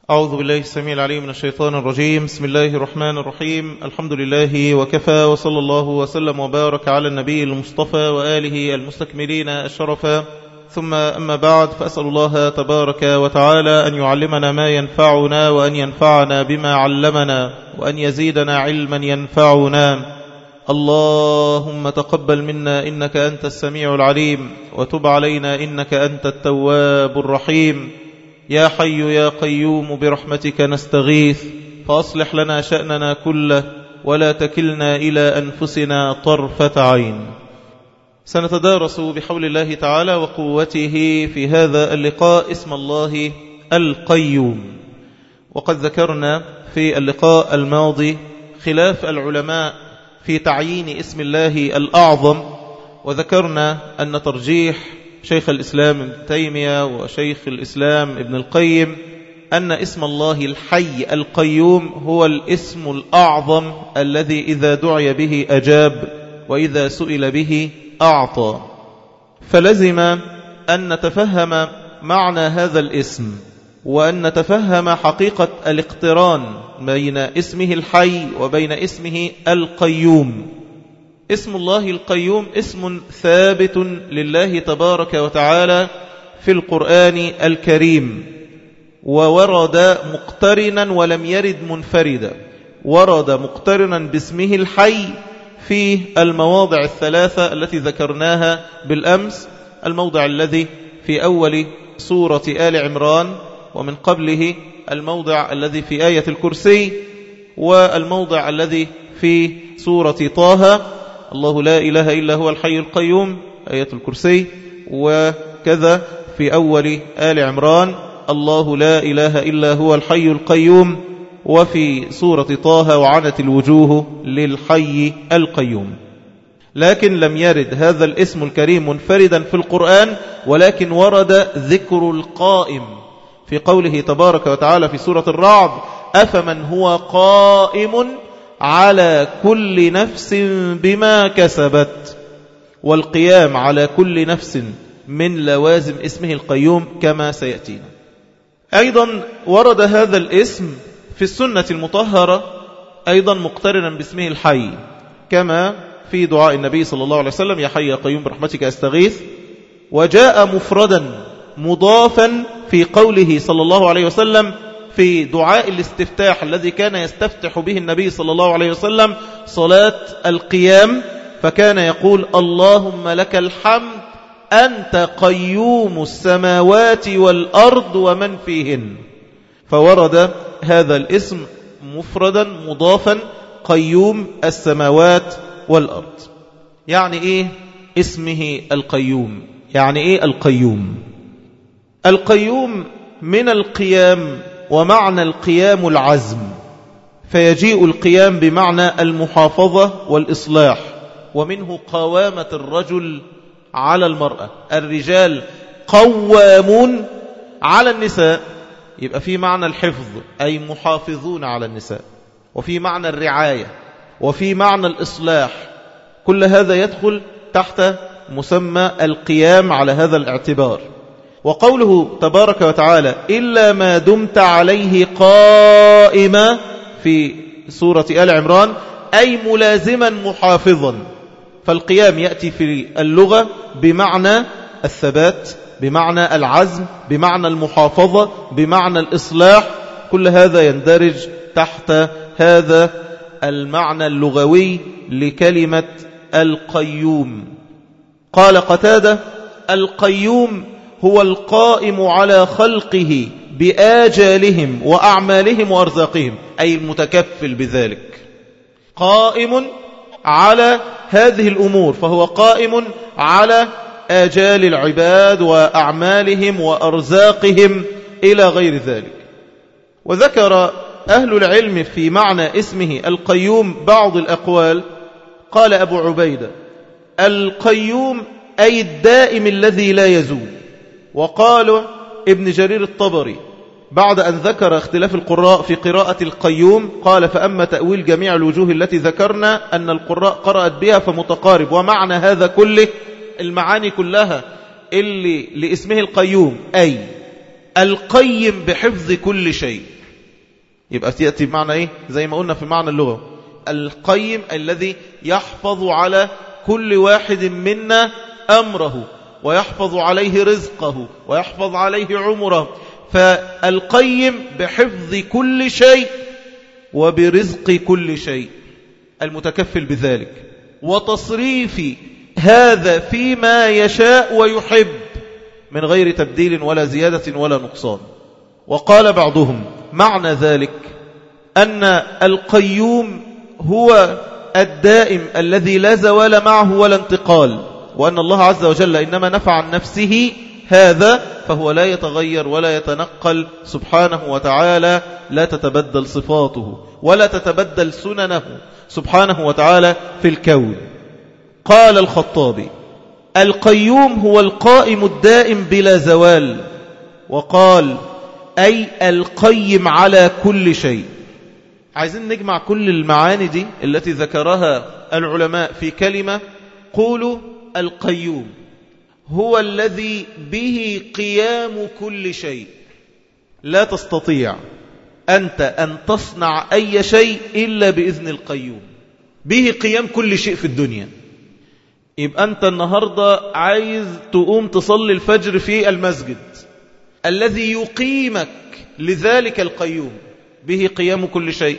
أعوذ بالله السميع العليم من الشيطان الرجيم بسم الله الرحمن الرحيم الحمد لله وكفى وصلى الله وسلم وبارك على النبي المصطفى وآله المستكملين الشرفا ثم أما بعد فأسأل الله تبارك وتعالى أن يعلمنا ما ينفعنا وأن ينفعنا بما علمنا وأن يزيدنا علما ينفعنا اللهم تقبل منا إنك أنت السميع العليم وتب علينا إنك أنت التواب الرحيم يا حي يا قيوم برحمتك نستغيث فأصلح لنا شأننا كله ولا تكلنا إلى أنفسنا طرفة عين سنتدارس بحول الله تعالى وقوته في هذا اللقاء اسم الله القيوم وقد ذكرنا في اللقاء الماضي خلاف العلماء في تعيين اسم الله الأعظم وذكرنا أن ترجيح شيخ الإسلام ابن تيمية وشيخ الإسلام ابن القيم أن اسم الله الحي القيوم هو الاسم الأعظم الذي إذا دعي به أجاب وإذا سئل به أعطى فلزم أن نتفهم معنى هذا الاسم وأن نتفهم حقيقة الاقتران بين اسمه الحي وبين اسمه القيوم اسم الله القيوم اسم ثابت لله تبارك وتعالى في القرآن الكريم وورد مقترنا ولم يرد منفردا ورد مقترنا باسمه الحي في المواضع الثلاثة التي ذكرناها بالأمس الموضع الذي في أول سورة آل عمران ومن قبله الموضع الذي في آية الكرسي والموضع الذي في سورة طه الله لا إله إلا هو الحي القيوم آية الكرسي وكذا في أول آل عمران الله لا إله إلا هو الحي القيوم وفي سورة طه وعنت الوجوه للحي القيوم لكن لم يرد هذا الاسم الكريم منفردا في القرآن ولكن ورد ذكر القائم في قوله تبارك وتعالى في سورة الرعد أفمن هو قائم على كل نفس بما كسبت والقيام على كل نفس من لوازم اسمه القيوم كما سيأتينا أيضا ورد هذا الاسم في السنة المطهرة أيضا مقترنا باسمه الحي كما في دعاء النبي صلى الله عليه وسلم يا حي يا قيوم برحمتك أستغيث وجاء مفردا مضافا في قوله صلى الله عليه وسلم في دعاء الاستفتاح الذي كان يستفتح به النبي صلى الله عليه وسلم صلاة القيام فكان يقول اللهم لك الحمد أنت قيوم السماوات والأرض ومن فيهن فورد هذا الاسم مفردا مضافا قيوم السماوات والأرض يعني إيه اسمه القيوم يعني إيه القيوم القيوم من القيام ومعنى القيام العزم فيجيء القيام بمعنى المحافظة والإصلاح ومنه قوامة الرجل على المرأة الرجال قوامون على النساء يبقى في معنى الحفظ أي محافظون على النساء وفي معنى الرعاية وفي معنى الإصلاح كل هذا يدخل تحت مسمى القيام على هذا الاعتبار وقوله تبارك وتعالى إلا ما دمت عليه قائما في سورة آل عمران أي ملازما محافظا فالقيام يأتي في اللغة بمعنى الثبات بمعنى العزم بمعنى المحافظة بمعنى الإصلاح كل هذا يندرج تحت هذا المعنى اللغوي لكلمة القيوم قال قتادة القيوم هو القائم على خلقه بآجالهم وأعمالهم وأرزاقهم أي المتكفل بذلك قائم على هذه الأمور فهو قائم على آجال العباد وأعمالهم وأرزاقهم إلى غير ذلك وذكر أهل العلم في معنى اسمه القيوم بعض الأقوال قال أبو عبيدة القيوم أي الدائم الذي لا يزول وقال ابن جرير الطبري بعد أن ذكر اختلاف القراء في قراءة القيوم قال فأما تأويل جميع الوجوه التي ذكرنا أن القراء قرأت بها فمتقارب ومعنى هذا كله المعاني كلها اللي لاسمه القيوم أي القيم بحفظ كل شيء يبقى تأتي بمعنى إيه زي ما قلنا في معنى اللغة القيم الذي يحفظ على كل واحد منا أمره ويحفظ عليه رزقه ويحفظ عليه عمره فالقيم بحفظ كل شيء وبرزق كل شيء المتكفل بذلك وتصريف هذا فيما يشاء ويحب من غير تبديل ولا زيادة ولا نقصان وقال بعضهم معنى ذلك أن القيوم هو الدائم الذي لا زوال معه ولا انتقال وأن الله عز وجل إنما نفع عن نفسه هذا فهو لا يتغير ولا يتنقل سبحانه وتعالى لا تتبدل صفاته ولا تتبدل سننه سبحانه وتعالى في الكون قال الخطابي القيوم هو القائم الدائم بلا زوال وقال أي القيم على كل شيء عايزين نجمع كل المعاني دي التي ذكرها العلماء في كلمة قولوا القيوم هو الذي به قيام كل شيء لا تستطيع أنت أن تصنع أي شيء إلا بإذن القيوم به قيام كل شيء في الدنيا يبقى أنت النهاردة عايز تقوم تصلي الفجر في المسجد الذي يقيمك لذلك القيوم به قيام كل شيء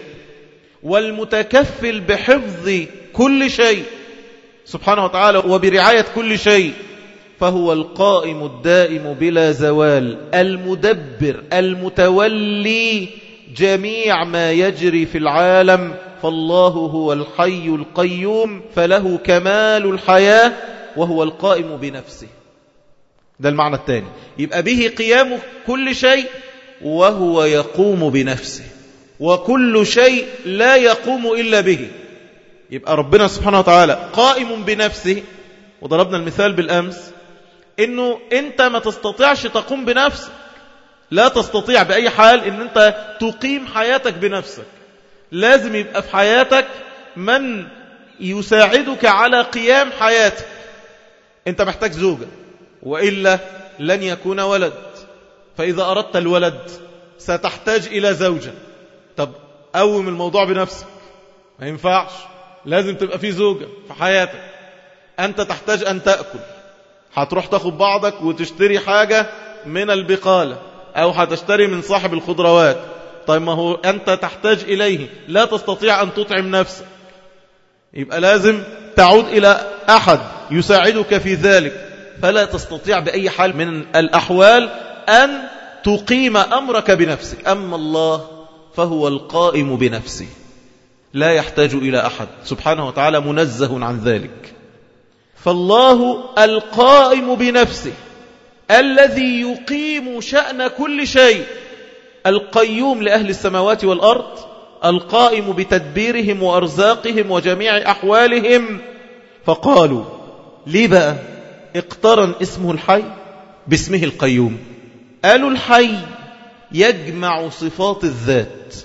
والمتكفل بحفظ كل شيء سبحانه وتعالى وبرعاية كل شيء فهو القائم الدائم بلا زوال المدبر المتولي جميع ما يجري في العالم فالله هو الحي القيوم فله كمال الحياة وهو القائم بنفسه ده المعنى الثاني يبقى به قيام كل شيء وهو يقوم بنفسه وكل شيء لا يقوم إلا به يبقى ربنا سبحانه وتعالى قائم بنفسه وضربنا المثال بالأمس انه انت ما تستطيعش تقوم بنفسك لا تستطيع بأي حال ان انت تقيم حياتك بنفسك لازم يبقى في حياتك من يساعدك على قيام حياتك انت محتاج زوجة وإلا لن يكون ولد فإذا أردت الولد ستحتاج إلى زوجة طب قوم الموضوع بنفسك ما ينفعش لازم تبقى في زوجة في حياتك أنت تحتاج أن تأكل هتروح تاخد بعضك وتشتري حاجة من البقالة أو هتشتري من صاحب الخضروات طيب ما هو أنت تحتاج إليه لا تستطيع أن تطعم نفسك يبقى لازم تعود إلى أحد يساعدك في ذلك فلا تستطيع بأي حال من الأحوال أن تقيم أمرك بنفسك أما الله فهو القائم بنفسه لا يحتاج إلى أحد سبحانه وتعالى منزه عن ذلك فالله القائم بنفسه الذي يقيم شأن كل شيء القيوم لأهل السماوات والأرض القائم بتدبيرهم وأرزاقهم وجميع أحوالهم فقالوا ليه بقى اقترن اسمه الحي باسمه القيوم قالوا الحي يجمع صفات الذات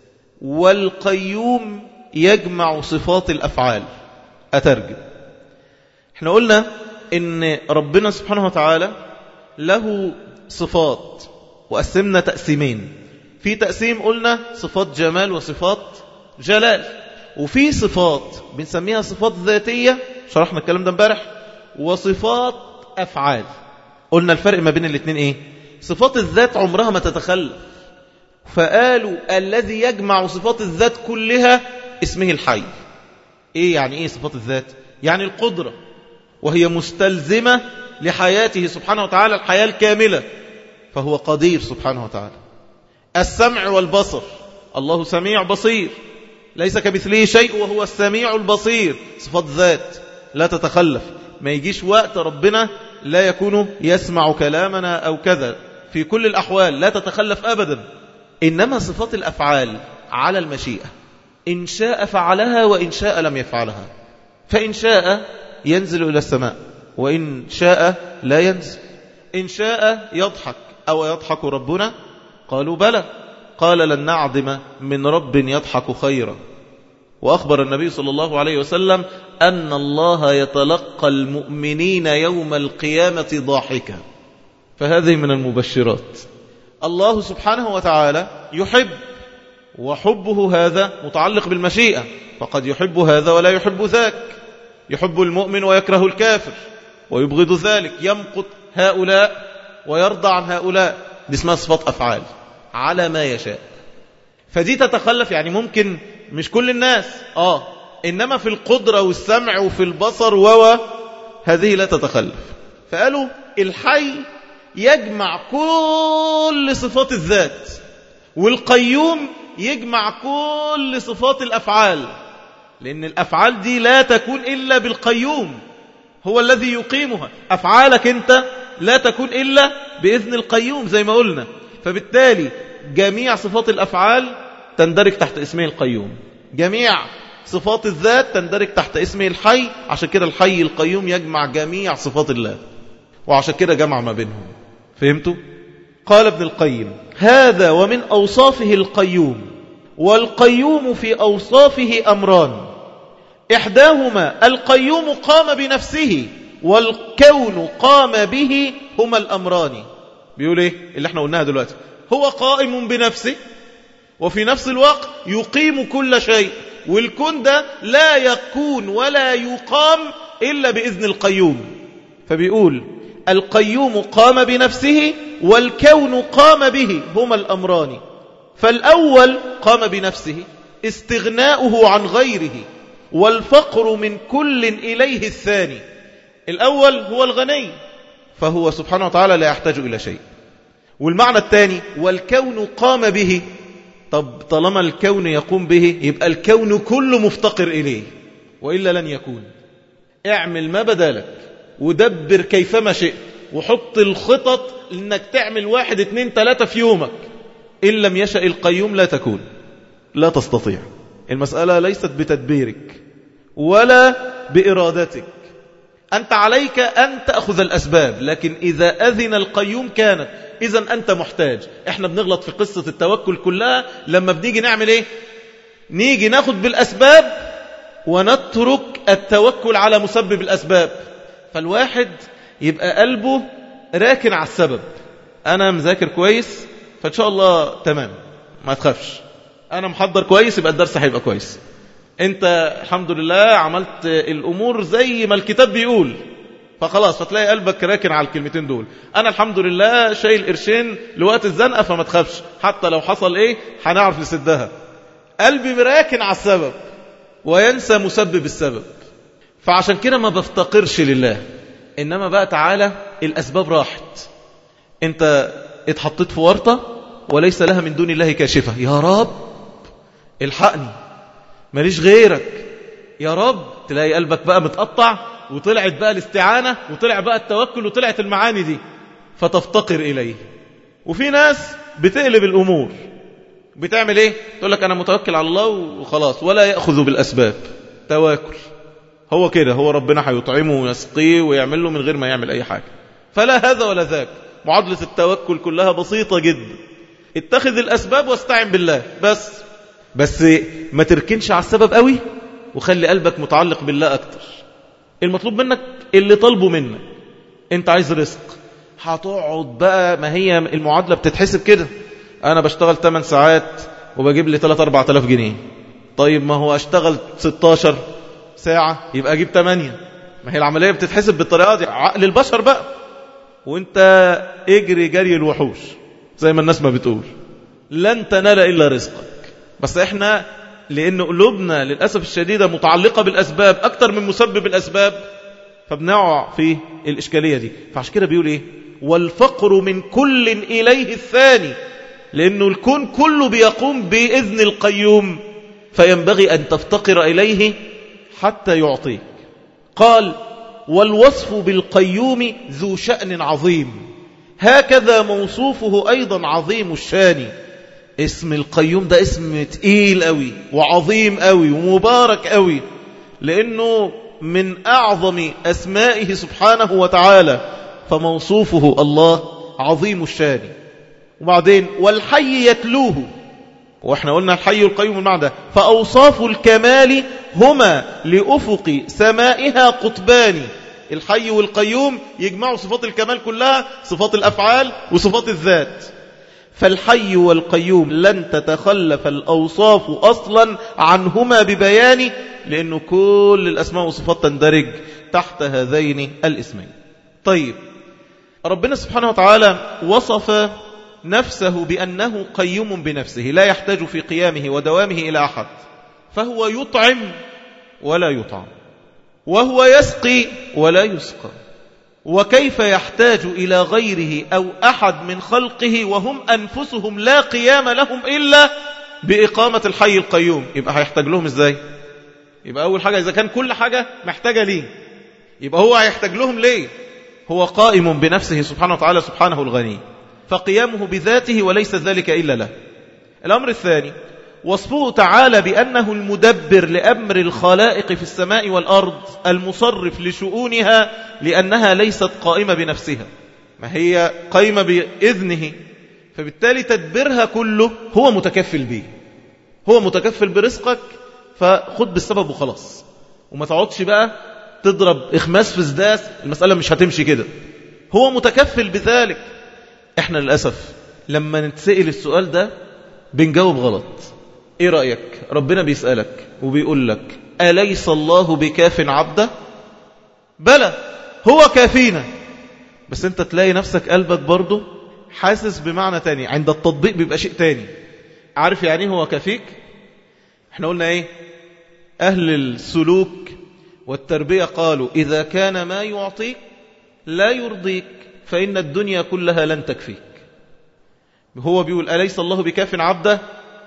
والقيوم يجمع صفات الأفعال أترجم احنا قلنا ان ربنا سبحانه وتعالى له صفات وقسمنا تقسيمين في تقسيم قلنا صفات جمال وصفات جلال وفي صفات بنسميها صفات ذاتية شرحنا الكلام ده امبارح وصفات أفعال قلنا الفرق ما بين الاثنين ايه صفات الذات عمرها ما تتخلف فقالوا الذي يجمع صفات الذات كلها اسمه الحي ايه يعني ايه صفات الذات يعني القدرة وهي مستلزمة لحياته سبحانه وتعالى الحياة الكاملة فهو قدير سبحانه وتعالى السمع والبصر الله سميع بصير ليس كمثله شيء وهو السميع البصير صفات ذات لا تتخلف ما يجيش وقت ربنا لا يكون يسمع كلامنا أو كذا في كل الأحوال لا تتخلف أبدا إنما صفات الأفعال على المشيئة إن شاء فعلها وإن شاء لم يفعلها فإن شاء ينزل إلى السماء وإن شاء لا ينزل إن شاء يضحك أو يضحك ربنا قالوا بلى قال لن نعدم من رب يضحك خيرا وأخبر النبي صلى الله عليه وسلم أن الله يتلقى المؤمنين يوم القيامة ضاحكا فهذه من المبشرات الله سبحانه وتعالى يحب وحبه هذا متعلق بالمشيئة فقد يحب هذا ولا يحب ذاك يحب المؤمن ويكره الكافر ويبغض ذلك يمقت هؤلاء ويرضى عن هؤلاء دي اسمها صفات أفعال على ما يشاء فدي تتخلف يعني ممكن مش كل الناس آه إنما في القدرة والسمع وفي البصر و هذه لا تتخلف فقالوا الحي يجمع كل صفات الذات والقيوم يجمع كل صفات الأفعال لأن الأفعال دي لا تكون إلا بالقيوم هو الذي يقيمها أفعالك أنت لا تكون إلا بإذن القيوم زي ما قلنا فبالتالي جميع صفات الأفعال تندرج تحت اسمه القيوم جميع صفات الذات تندرج تحت اسمه الحي عشان كده الحي القيوم يجمع جميع صفات الله وعشان كده جمع ما بينهم فهمتوا؟ قال ابن القيم هذا ومن أوصافه القيوم والقيوم في أوصافه أمران إحداهما القيوم قام بنفسه والكون قام به هما الأمران بيقول إيه اللي احنا قلناها دلوقتي هو قائم بنفسه وفي نفس الوقت يقيم كل شيء والكون ده لا يكون ولا يقام إلا بإذن القيوم فبيقول القيوم قام بنفسه والكون قام به هما الأمران فالأول قام بنفسه استغناؤه عن غيره والفقر من كل إليه الثاني الأول هو الغني فهو سبحانه وتعالى لا يحتاج إلى شيء والمعنى الثاني والكون قام به طب طالما الكون يقوم به يبقى الكون كله مفتقر إليه وإلا لن يكون اعمل ما بدالك ودبر كيفما شئت وحط الخطط انك تعمل واحد اتنين تلاتة في يومك إن لم يشأ القيوم لا تكون لا تستطيع المسألة ليست بتدبيرك ولا بإرادتك أنت عليك أن تأخذ الأسباب لكن إذا أذن القيوم كانت إذا أنت محتاج إحنا بنغلط في قصة التوكل كلها لما بنيجي نعمل إيه نيجي ناخد بالأسباب ونترك التوكل على مسبب الأسباب فالواحد يبقى قلبه راكن على السبب أنا مذاكر كويس فإن شاء الله تمام ما تخافش أنا محضر كويس يبقى الدرس هيبقى كويس أنت الحمد لله عملت الأمور زي ما الكتاب بيقول فخلاص فتلاقي قلبك راكن على الكلمتين دول أنا الحمد لله شايل قرشين لوقت الزنقة فما تخافش حتى لو حصل إيه هنعرف نسدها قلبي راكن على السبب وينسى مسبب السبب فعشان كده ما بفتقرش لله إنما بقى تعالى الأسباب راحت أنت اتحطيت في ورطة وليس لها من دون الله كاشفة يا رب الحقني ماليش غيرك يا رب تلاقي قلبك بقى متقطع وطلعت بقى الاستعانة وطلع بقى التوكل وطلعت المعاني دي فتفتقر إليه وفي ناس بتقلب الأمور بتعمل ايه تقول لك أنا متوكل على الله وخلاص ولا يأخذ بالأسباب تواكل هو كده هو ربنا هيطعمه ويسقيه ويعمل له من غير ما يعمل أي حاجة فلا هذا ولا ذاك معادلة التوكل كلها بسيطة جدا اتخذ الأسباب واستعن بالله بس بس ما تركنش على السبب قوي وخلي قلبك متعلق بالله أكتر المطلوب منك اللي طلبه منك انت عايز رزق هتقعد بقى ما هي المعادلة بتتحسب كده أنا بشتغل 8 ساعات وبجيب لي 3 4000 جنيه طيب ما هو أشتغل 16 ساعة يبقى أجيب 8 ما هي العملية بتتحسب بالطريقة دي عقل البشر بقى وانت اجري جري الوحوش زي ما الناس ما بتقول لن تنال إلا رزقك بس احنا لأن قلوبنا للأسف الشديدة متعلقة بالأسباب أكتر من مسبب الأسباب فبنقع في الإشكالية دي فعش كده بيقول إيه والفقر من كل إليه الثاني لأنه الكون كله بيقوم بإذن القيوم فينبغي أن تفتقر إليه حتى يعطيك قال والوصف بالقيوم ذو شأن عظيم هكذا موصوفه أيضا عظيم الشان اسم القيوم ده اسم تقيل قوي وعظيم قوي ومبارك قوي لأنه من أعظم أسمائه سبحانه وتعالى فموصوفه الله عظيم الشان وبعدين والحي يتلوه واحنا قلنا الحي القيوم المعنى ده فأوصاف الكمال هما لأفق سمائها قطبان الحي والقيوم يجمعوا صفات الكمال كلها صفات الأفعال وصفات الذات فالحي والقيوم لن تتخلف الأوصاف أصلا عنهما ببيان لأنه كل الأسماء والصفات تندرج تحت هذين الاسمين طيب ربنا سبحانه وتعالى وصف نفسه بأنه قيوم بنفسه لا يحتاج في قيامه ودوامه إلى أحد فهو يطعم ولا يطعم وهو يسقي ولا يسقى وكيف يحتاج إلى غيره أو أحد من خلقه وهم أنفسهم لا قيام لهم إلا بإقامة الحي القيوم يبقى هيحتاج لهم إزاي يبقى أول حاجة إذا كان كل حاجة محتاجة ليه يبقى هو هيحتاج لهم ليه هو قائم بنفسه سبحانه وتعالى سبحانه الغني فقيامه بذاته وليس ذلك إلا له الأمر الثاني وصفه تعالى بأنه المدبر لأمر الخلائق في السماء والأرض المصرف لشؤونها لأنها ليست قائمة بنفسها ما هي قائمة بإذنه فبالتالي تدبيرها كله هو متكفل به هو متكفل برزقك فخد بالسبب وخلاص وما تقعدش بقى تضرب إخماس في زداس المسألة مش هتمشي كده هو متكفل بذلك احنا للأسف لما نتسئل السؤال ده بنجاوب غلط ايه رأيك ربنا بيسألك وبيقول لك أليس الله بكاف عبده بلى هو كافينا بس انت تلاقي نفسك قلبك برضه حاسس بمعنى تاني عند التطبيق بيبقى شيء تاني عارف يعني هو كافيك احنا قلنا ايه اهل السلوك والتربية قالوا اذا كان ما يعطيك لا يرضيك فإن الدنيا كلها لن تكفيك هو بيقول أليس الله بكاف عبده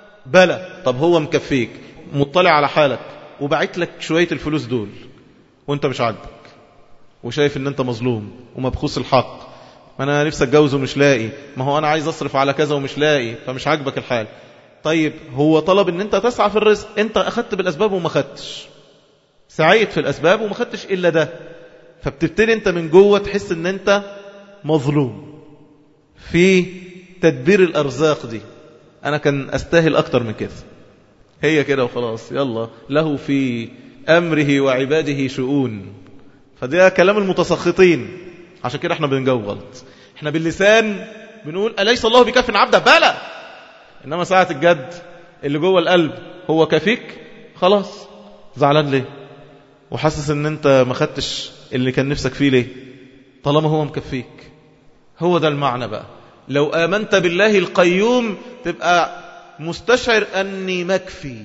بلى طب هو مكفيك مطلع على حالك وبعت لك شوية الفلوس دول وانت مش عاجبك وشايف ان انت مظلوم ومبخوص الحق ما انا نفسي اتجوز ومش لاقي ما هو انا عايز اصرف على كذا ومش لاقي فمش عاجبك الحال طيب هو طلب ان انت تسعى في الرزق انت اخدت بالاسباب وما خدتش سعيت في الاسباب وما خدتش الا ده فبتبتدي انت من جوه تحس ان انت مظلوم في تدبير الارزاق دي انا كان استاهل اكتر من كده هي كده وخلاص يلا له في امره وعباده شؤون فده كلام المتسخطين عشان كده احنا بنجاوب غلط احنا باللسان بنقول أليس الله بكاف عبده بلى إنما ساعة الجد اللي جوه القلب هو كافيك خلاص زعلان ليه وحاسس ان انت ما خدتش اللي كان نفسك فيه ليه طالما هو مكفيك هو ده المعنى بقى لو آمنت بالله القيوم تبقى مستشعر أني مكفي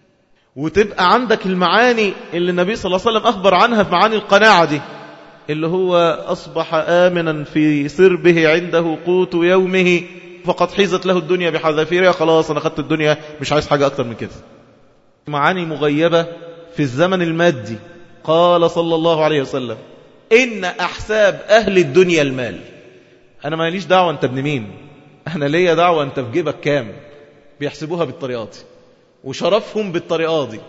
وتبقى عندك المعاني اللي النبي صلى الله عليه وسلم أخبر عنها في معاني القناعة دي اللي هو أصبح آمنا في سربه عنده قوت يومه فقد حيزت له الدنيا بحذافيرها خلاص أنا خدت الدنيا مش عايز حاجة أكتر من كده معاني مغيبة في الزمن المادي قال صلى الله عليه وسلم إن أحساب أهل الدنيا المال أنا ما ليش دعوة أنت ابن مين أنا ليا دعوة أنت في جيبك كام بيحسبوها بالطريقة دي وشرفهم بالطريقة دي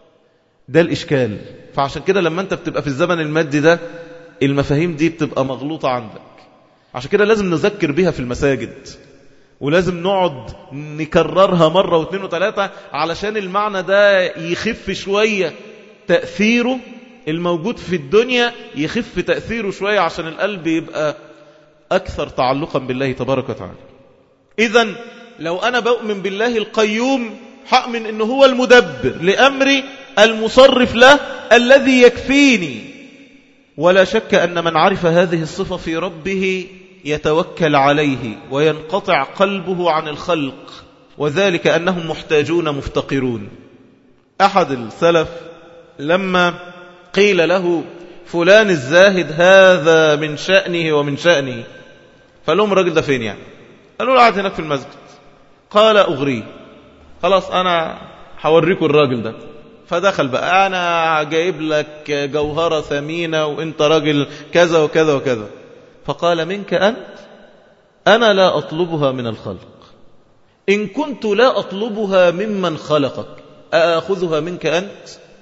ده الإشكال فعشان كده لما أنت بتبقى في الزمن المادي ده المفاهيم دي بتبقى مغلوطة عندك عشان كده لازم نذكر بها في المساجد ولازم نقعد نكررها مرة واثنين وثلاثة علشان المعنى ده يخف شوية تأثيره الموجود في الدنيا يخف تأثيره شوية عشان القلب يبقى أكثر تعلقا بالله تبارك وتعالى إذا لو أنا بؤمن بالله القيوم حأمن أنه هو المدبر لأمري المصرف له الذي يكفيني ولا شك أن من عرف هذه الصفة في ربه يتوكل عليه وينقطع قلبه عن الخلق وذلك أنهم محتاجون مفتقرون أحد السلف لما قيل له فلان الزاهد هذا من شأنه ومن شأنه فقال لهم الراجل ده فين يعني قالوا له قاعد هناك في المسجد قال أغريه خلاص أنا هوريكم الراجل ده فدخل بقى أنا جايب لك جوهرة ثمينة وانت راجل كذا وكذا وكذا فقال منك أنت أنا لا أطلبها من الخلق إن كنت لا أطلبها ممن خلقك أأخذها منك أنت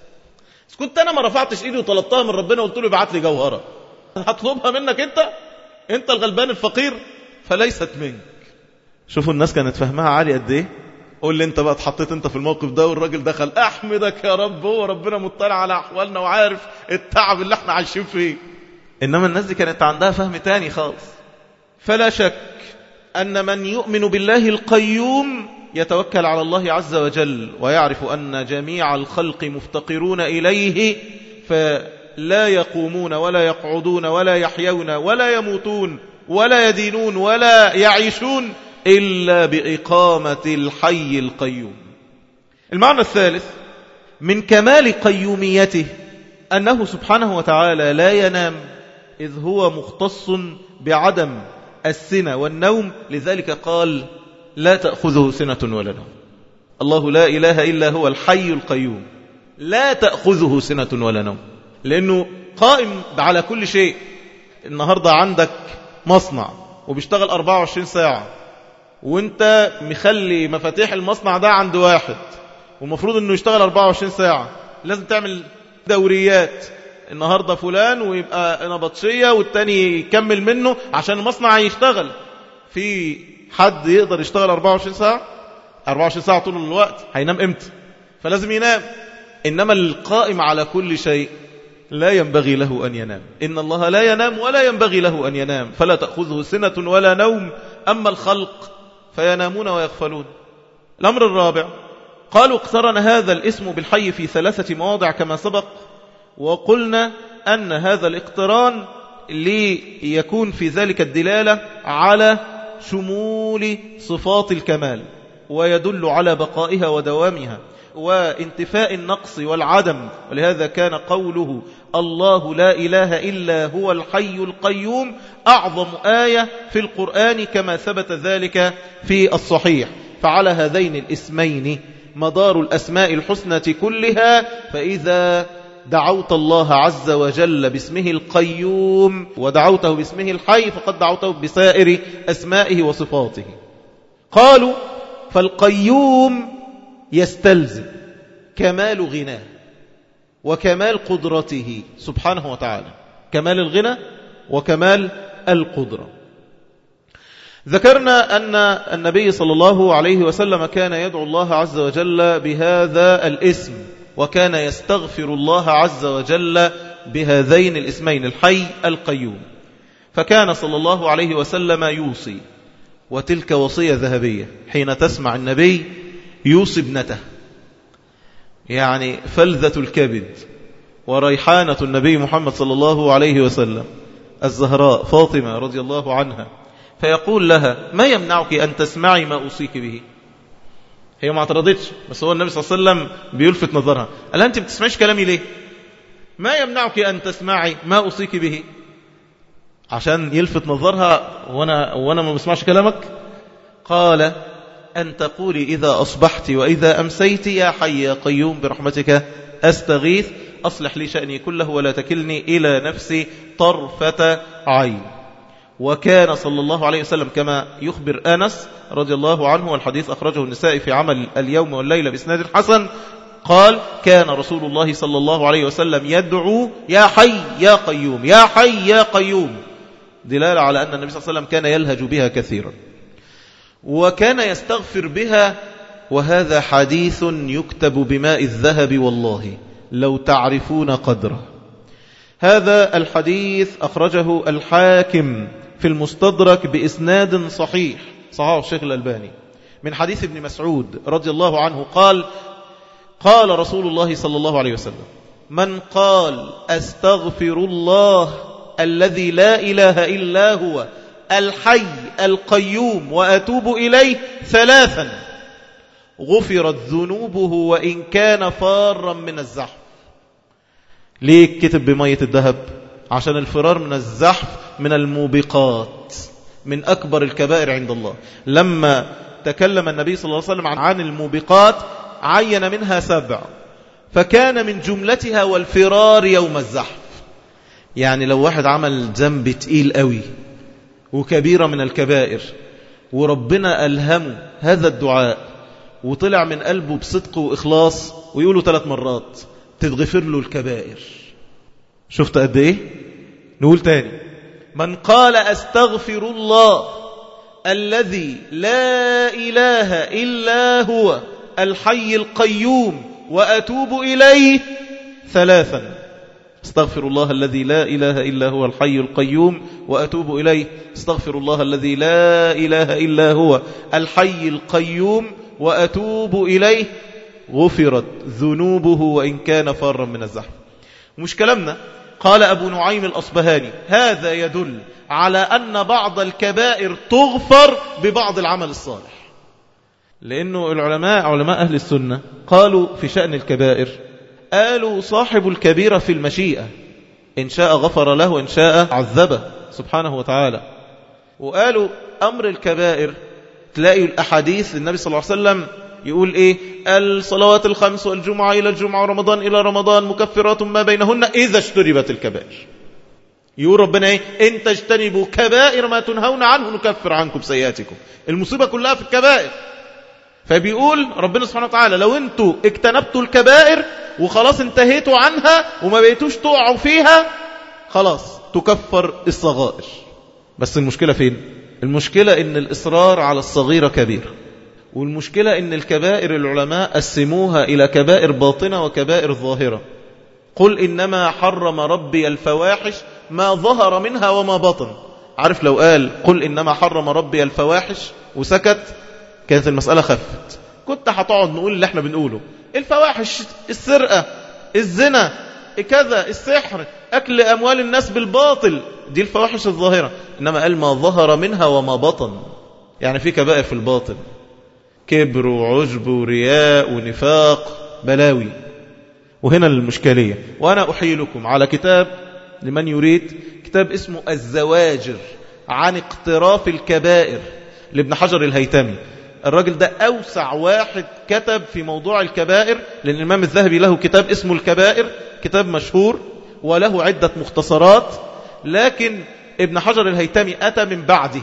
كنت أنا ما رفعتش إيدي وطلبتها من ربنا وقلت له ابعت لي جوهرة هطلبها منك أنت أنت الغلبان الفقير فليست منك شوفوا الناس كانت فهمها عالي قد إيه قول لي انت بقى اتحطيت انت في الموقف ده والراجل دخل احمدك يا رب هو ربنا مطلع على احوالنا وعارف التعب اللي احنا عايشين فيه انما الناس دي كانت عندها فهم تاني خالص فلا شك أن من يؤمن بالله القيوم يتوكل على الله عز وجل ويعرف أن جميع الخلق مفتقرون إليه فلا يقومون ولا يقعدون ولا يحيون ولا يموتون ولا يدينون ولا يعيشون إلا بإقامة الحي القيوم المعنى الثالث من كمال قيوميته أنه سبحانه وتعالى لا ينام إذ هو مختص بعدم السنة والنوم لذلك قال لا تأخذه سنة ولا نوم الله لا إله إلا هو الحي القيوم لا تأخذه سنة ولا نوم لأنه قائم على كل شيء النهاردة عندك مصنع وبيشتغل 24 ساعة وانت مخلي مفاتيح المصنع ده عند واحد ومفروض انه يشتغل 24 ساعة لازم تعمل دوريات النهاردة فلان ويبقى نبطشية والتاني يكمل منه عشان المصنع يشتغل في حد يقدر يشتغل 24 ساعة 24 ساعة طول الوقت هينام امتى فلازم ينام إنما القائم على كل شيء لا ينبغي له أن ينام إن الله لا ينام ولا ينبغي له أن ينام فلا تأخذه سنة ولا نوم أما الخلق فينامون ويغفلون الأمر الرابع قالوا اقترن هذا الاسم بالحي في ثلاثة مواضع كما سبق وقلنا أن هذا الاقتران ليكون في ذلك الدلالة على شمول صفات الكمال ويدل على بقائها ودوامها وانتفاء النقص والعدم ولهذا كان قوله الله لا إله إلا هو الحي القيوم أعظم آية في القرآن كما ثبت ذلك في الصحيح فعلى هذين الاسمين مدار الأسماء الحسنى كلها فإذا دعوت الله عز وجل باسمه القيوم ودعوته باسمه الحي فقد دعوته بسائر أسمائه وصفاته قالوا فالقيوم يستلزم كمال غناه وكمال قدرته سبحانه وتعالى كمال الغنى وكمال القدرة ذكرنا أن النبي صلى الله عليه وسلم كان يدعو الله عز وجل بهذا الاسم وكان يستغفر الله عز وجل بهذين الاسمين الحي القيوم فكان صلى الله عليه وسلم يوصي وتلك وصية ذهبية حين تسمع النبي يوصي ابنته يعني فلذة الكبد وريحانة النبي محمد صلى الله عليه وسلم الزهراء فاطمة رضي الله عنها فيقول لها ما يمنعك أن تسمعي ما أوصيك به هي ما اعترضتش بس هو النبي صلى الله عليه وسلم بيلفت نظرها قال أنت بتسمعيش كلامي ليه ما يمنعك أن تسمعي ما أوصيك به عشان يلفت نظرها وانا, وانا ما بسمعش كلامك قال أن تقولي إذا أصبحت وإذا أمسيت يا حي يا قيوم برحمتك أستغيث أصلح لي شأني كله ولا تكلني إلى نفسي طرفة عين وكان صلى الله عليه وسلم كما يخبر أنس رضي الله عنه والحديث أخرجه النساء في عمل اليوم والليلة بإسناد حسن قال كان رسول الله صلى الله عليه وسلم يدعو يا حي يا قيوم يا حي يا قيوم دلالة على أن النبي صلى الله عليه وسلم كان يلهج بها كثيرا وكان يستغفر بها وهذا حديث يكتب بماء الذهب والله لو تعرفون قدره هذا الحديث أخرجه الحاكم في المستدرك بإسناد صحيح صحيح الشيخ الألباني من حديث ابن مسعود رضي الله عنه قال قال رسول الله صلى الله عليه وسلم من قال أستغفر الله الذي لا إله إلا هو الحي القيوم وأتوب إليه ثلاثا غفرت ذنوبه وإن كان فارا من الزحف ليه كتب بمية الذهب عشان الفرار من الزحف من الموبقات من أكبر الكبائر عند الله لما تكلم النبي صلى الله عليه وسلم عن الموبقات عين منها سبع فكان من جملتها والفرار يوم الزحف يعني لو واحد عمل ذنب تقيل قوي وكبيرة من الكبائر وربنا ألهمه هذا الدعاء وطلع من قلبه بصدق وإخلاص ويقوله ثلاث مرات تتغفر له الكبائر شفت قد إيه نقول تاني من قال أستغفر الله الذي لا إله إلا هو الحي القيوم وأتوب إليه ثلاثا استغفر الله الذي لا إله إلا هو الحي القيوم وأتوب إليه استغفر الله الذي لا إله إلا هو الحي القيوم وأتوب إليه غفرت ذنوبه وإن كان فارا من الزحف مش كلامنا قال أبو نعيم الأصبهاني هذا يدل على أن بعض الكبائر تغفر ببعض العمل الصالح لأنه العلماء علماء أهل السنة قالوا في شأن الكبائر قالوا صاحب الكبيرة في المشيئة إن شاء غفر له وإن شاء عذبه سبحانه وتعالى وقالوا أمر الكبائر تلاقي الأحاديث النبي صلى الله عليه وسلم يقول إيه الصلوات الخمس والجمعة إلى الجمعة ورمضان إلى رمضان مكفرات ما بينهن إذا اجتنبت الكبائر يقول ربنا إيه إن تجتنبوا كبائر ما تنهون عنه نكفر عنكم سيئاتكم المصيبة كلها في الكبائر فبيقول ربنا سبحانه وتعالى لو انتوا اجتنبتوا الكبائر وخلاص انتهيتوا عنها وما بقيتوش تقعوا فيها خلاص تكفر الصغائر بس المشكلة فين المشكلة ان الإصرار على الصغيرة كبيرة والمشكلة ان الكبائر العلماء قسموها إلى كبائر باطنة وكبائر ظاهرة قل إنما حرم ربي الفواحش ما ظهر منها وما بطن عارف لو قال قل إنما حرم ربي الفواحش وسكت كانت المسألة خفت كنت هتقعد نقول اللي احنا بنقوله الفواحش السرقة الزنا كذا السحر أكل أموال الناس بالباطل دي الفواحش الظاهرة إنما قال ما ظهر منها وما بطن يعني في كبائر في الباطن كبر وعجب ورياء ونفاق بلاوي وهنا المشكلية وأنا أحيلكم على كتاب لمن يريد كتاب اسمه الزواجر عن اقتراف الكبائر لابن حجر الهيتمي الراجل ده أوسع واحد كتب في موضوع الكبائر لأن الإمام الذهبي له كتاب اسمه الكبائر كتاب مشهور وله عدة مختصرات لكن ابن حجر الهيتمي أتى من بعده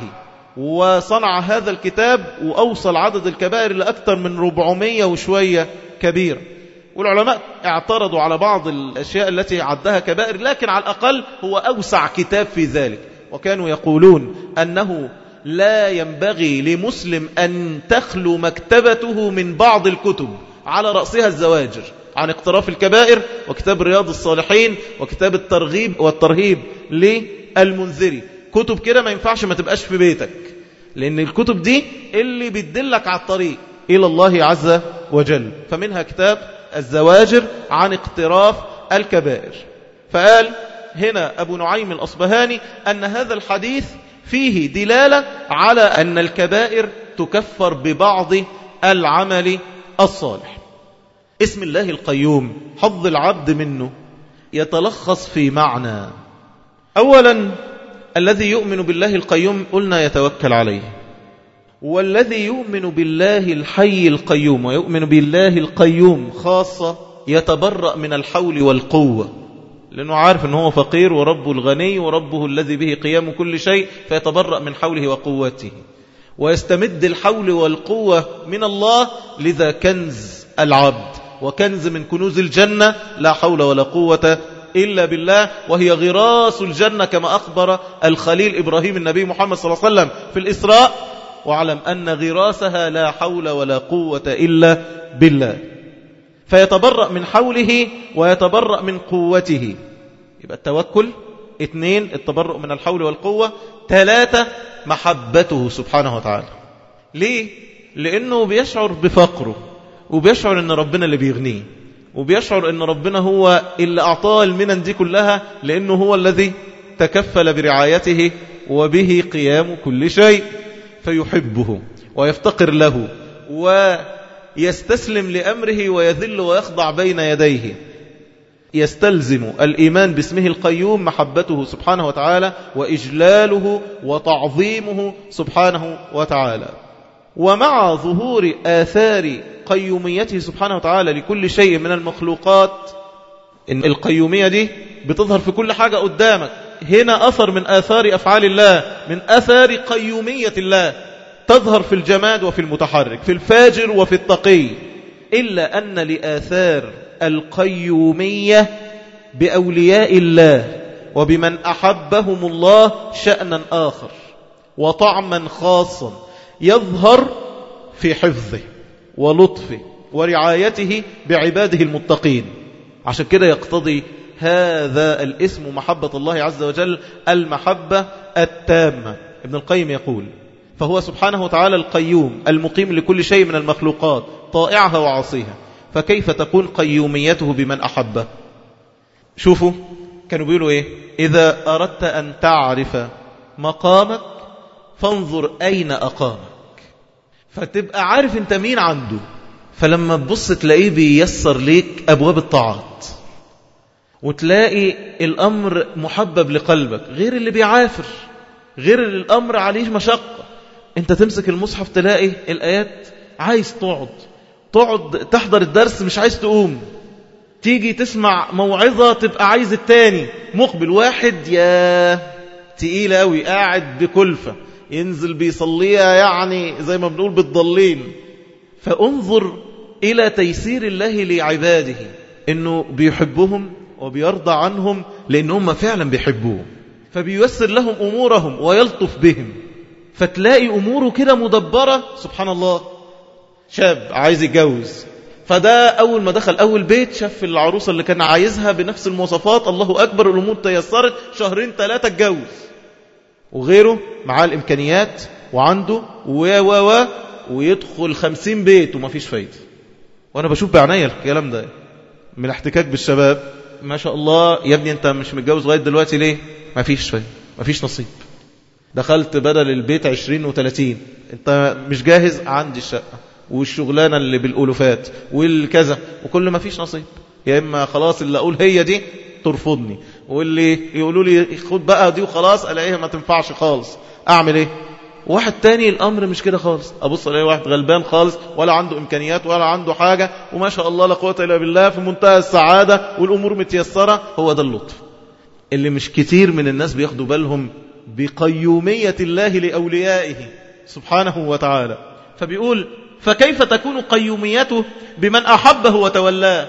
وصنع هذا الكتاب وأوصل عدد الكبائر لأكثر من 400 وشوية كبير والعلماء اعترضوا على بعض الأشياء التي عدها كبائر لكن على الأقل هو أوسع كتاب في ذلك وكانوا يقولون أنه لا ينبغي لمسلم أن تخلو مكتبته من بعض الكتب على رأسها الزواجر عن اقتراف الكبائر وكتاب رياض الصالحين وكتاب الترغيب والترهيب للمنذري كتب كده ما ينفعش ما تبقاش في بيتك لأن الكتب دي اللي بتدلك على الطريق إلى الله عز وجل فمنها كتاب الزواجر عن اقتراف الكبائر فقال هنا أبو نعيم الأصبهاني أن هذا الحديث فيه دلالة على أن الكبائر تكفر ببعض العمل الصالح اسم الله القيوم حظ العبد منه يتلخص في معنى أولا الذي يؤمن بالله القيوم قلنا يتوكل عليه والذي يؤمن بالله الحي القيوم ويؤمن بالله القيوم خاصة يتبرأ من الحول والقوة لأنه عارف أنه هو فقير وربه الغني وربه الذي به قيام كل شيء فيتبرأ من حوله وقوته ويستمد الحول والقوة من الله لذا كنز العبد وكنز من كنوز الجنة لا حول ولا قوة إلا بالله وهي غراس الجنة كما أخبر الخليل إبراهيم النبي محمد صلى الله عليه وسلم في الإسراء واعلم أن غراسها لا حول ولا قوة إلا بالله فيتبرأ من حوله ويتبرأ من قوته يبقى التوكل اثنين التبرؤ من الحول والقوة ثلاثة محبته سبحانه وتعالى ليه؟ لأنه بيشعر بفقره وبيشعر أن ربنا اللي بيغنيه وبيشعر أن ربنا هو اللي أعطاه المنن دي كلها لأنه هو الذي تكفل برعايته وبه قيام كل شيء فيحبه ويفتقر له ويستسلم لأمره ويذل ويخضع بين يديه يستلزم الإيمان باسمه القيوم محبته سبحانه وتعالى وإجلاله وتعظيمه سبحانه وتعالى ومع ظهور آثار قيوميته سبحانه وتعالى لكل شيء من المخلوقات إن القيومية دي بتظهر في كل حاجة قدامك هنا أثر من آثار أفعال الله من أثار قيومية الله تظهر في الجماد وفي المتحرك في الفاجر وفي التقي إلا أن لآثار القيومية بأولياء الله وبمن أحبهم الله شأنا آخر وطعما خاصا يظهر في حفظه ولطفه ورعايته بعباده المتقين عشان كده يقتضي هذا الاسم محبة الله عز وجل المحبة التامة ابن القيم يقول فهو سبحانه وتعالى القيوم المقيم لكل شيء من المخلوقات طائعها وعاصيها فكيف تكون قيوميته بمن أحبه شوفوا كانوا بيقولوا إيه إذا أردت أن تعرف مقامك فانظر أين أقامك فتبقى عارف أنت مين عنده فلما تبص تلاقيه بيسر ليك أبواب الطاعات وتلاقي الأمر محبب لقلبك غير اللي بيعافر غير اللي الأمر عليه مشقة انت تمسك المصحف تلاقي الآيات عايز تقعد تقعد تحضر الدرس مش عايز تقوم تيجي تسمع موعظة تبقى عايز التاني مقبل واحد يا تقيل قوي قاعد بكلفة ينزل بيصليها يعني زي ما بنقول بالضلين فانظر إلى تيسير الله لعباده إنه بيحبهم وبيرضى عنهم لأنهم فعلا بيحبوه فبييسر لهم أمورهم ويلطف بهم فتلاقي أموره كده مدبرة سبحان الله شاب عايز يتجوز فده أول ما دخل أول بيت شاف العروسة اللي كان عايزها بنفس المواصفات الله أكبر الأمور تيسرت شهرين ثلاثة اتجوز وغيره معاه الإمكانيات وعنده و و و ويدخل خمسين بيت وما فيش فايدة وأنا بشوف بعناية الكلام ده من الاحتكاك بالشباب ما شاء الله يا ابني أنت مش متجوز لغاية دلوقتي ليه ما فيش فايدة ما فيش نصيب دخلت بدل البيت عشرين وثلاثين انت مش جاهز عندي الشقة والشغلانة اللي بالألوفات والكذا وكل ما فيش نصيب يا إما خلاص اللي أقول هي دي ترفضني واللي يقولوا لي خد بقى دي وخلاص ألاقيها ما تنفعش خالص أعمل إيه واحد تاني الأمر مش كده خالص أبص ألاقي واحد غلبان خالص ولا عنده إمكانيات ولا عنده حاجة وما شاء الله لا قوة إلا بالله في منتهى السعادة والأمور متيسرة هو ده اللطف اللي مش كتير من الناس بياخدوا بالهم بقيومية الله لأوليائه سبحانه وتعالى فبيقول فكيف تكون قيوميته بمن أحبه وتولاه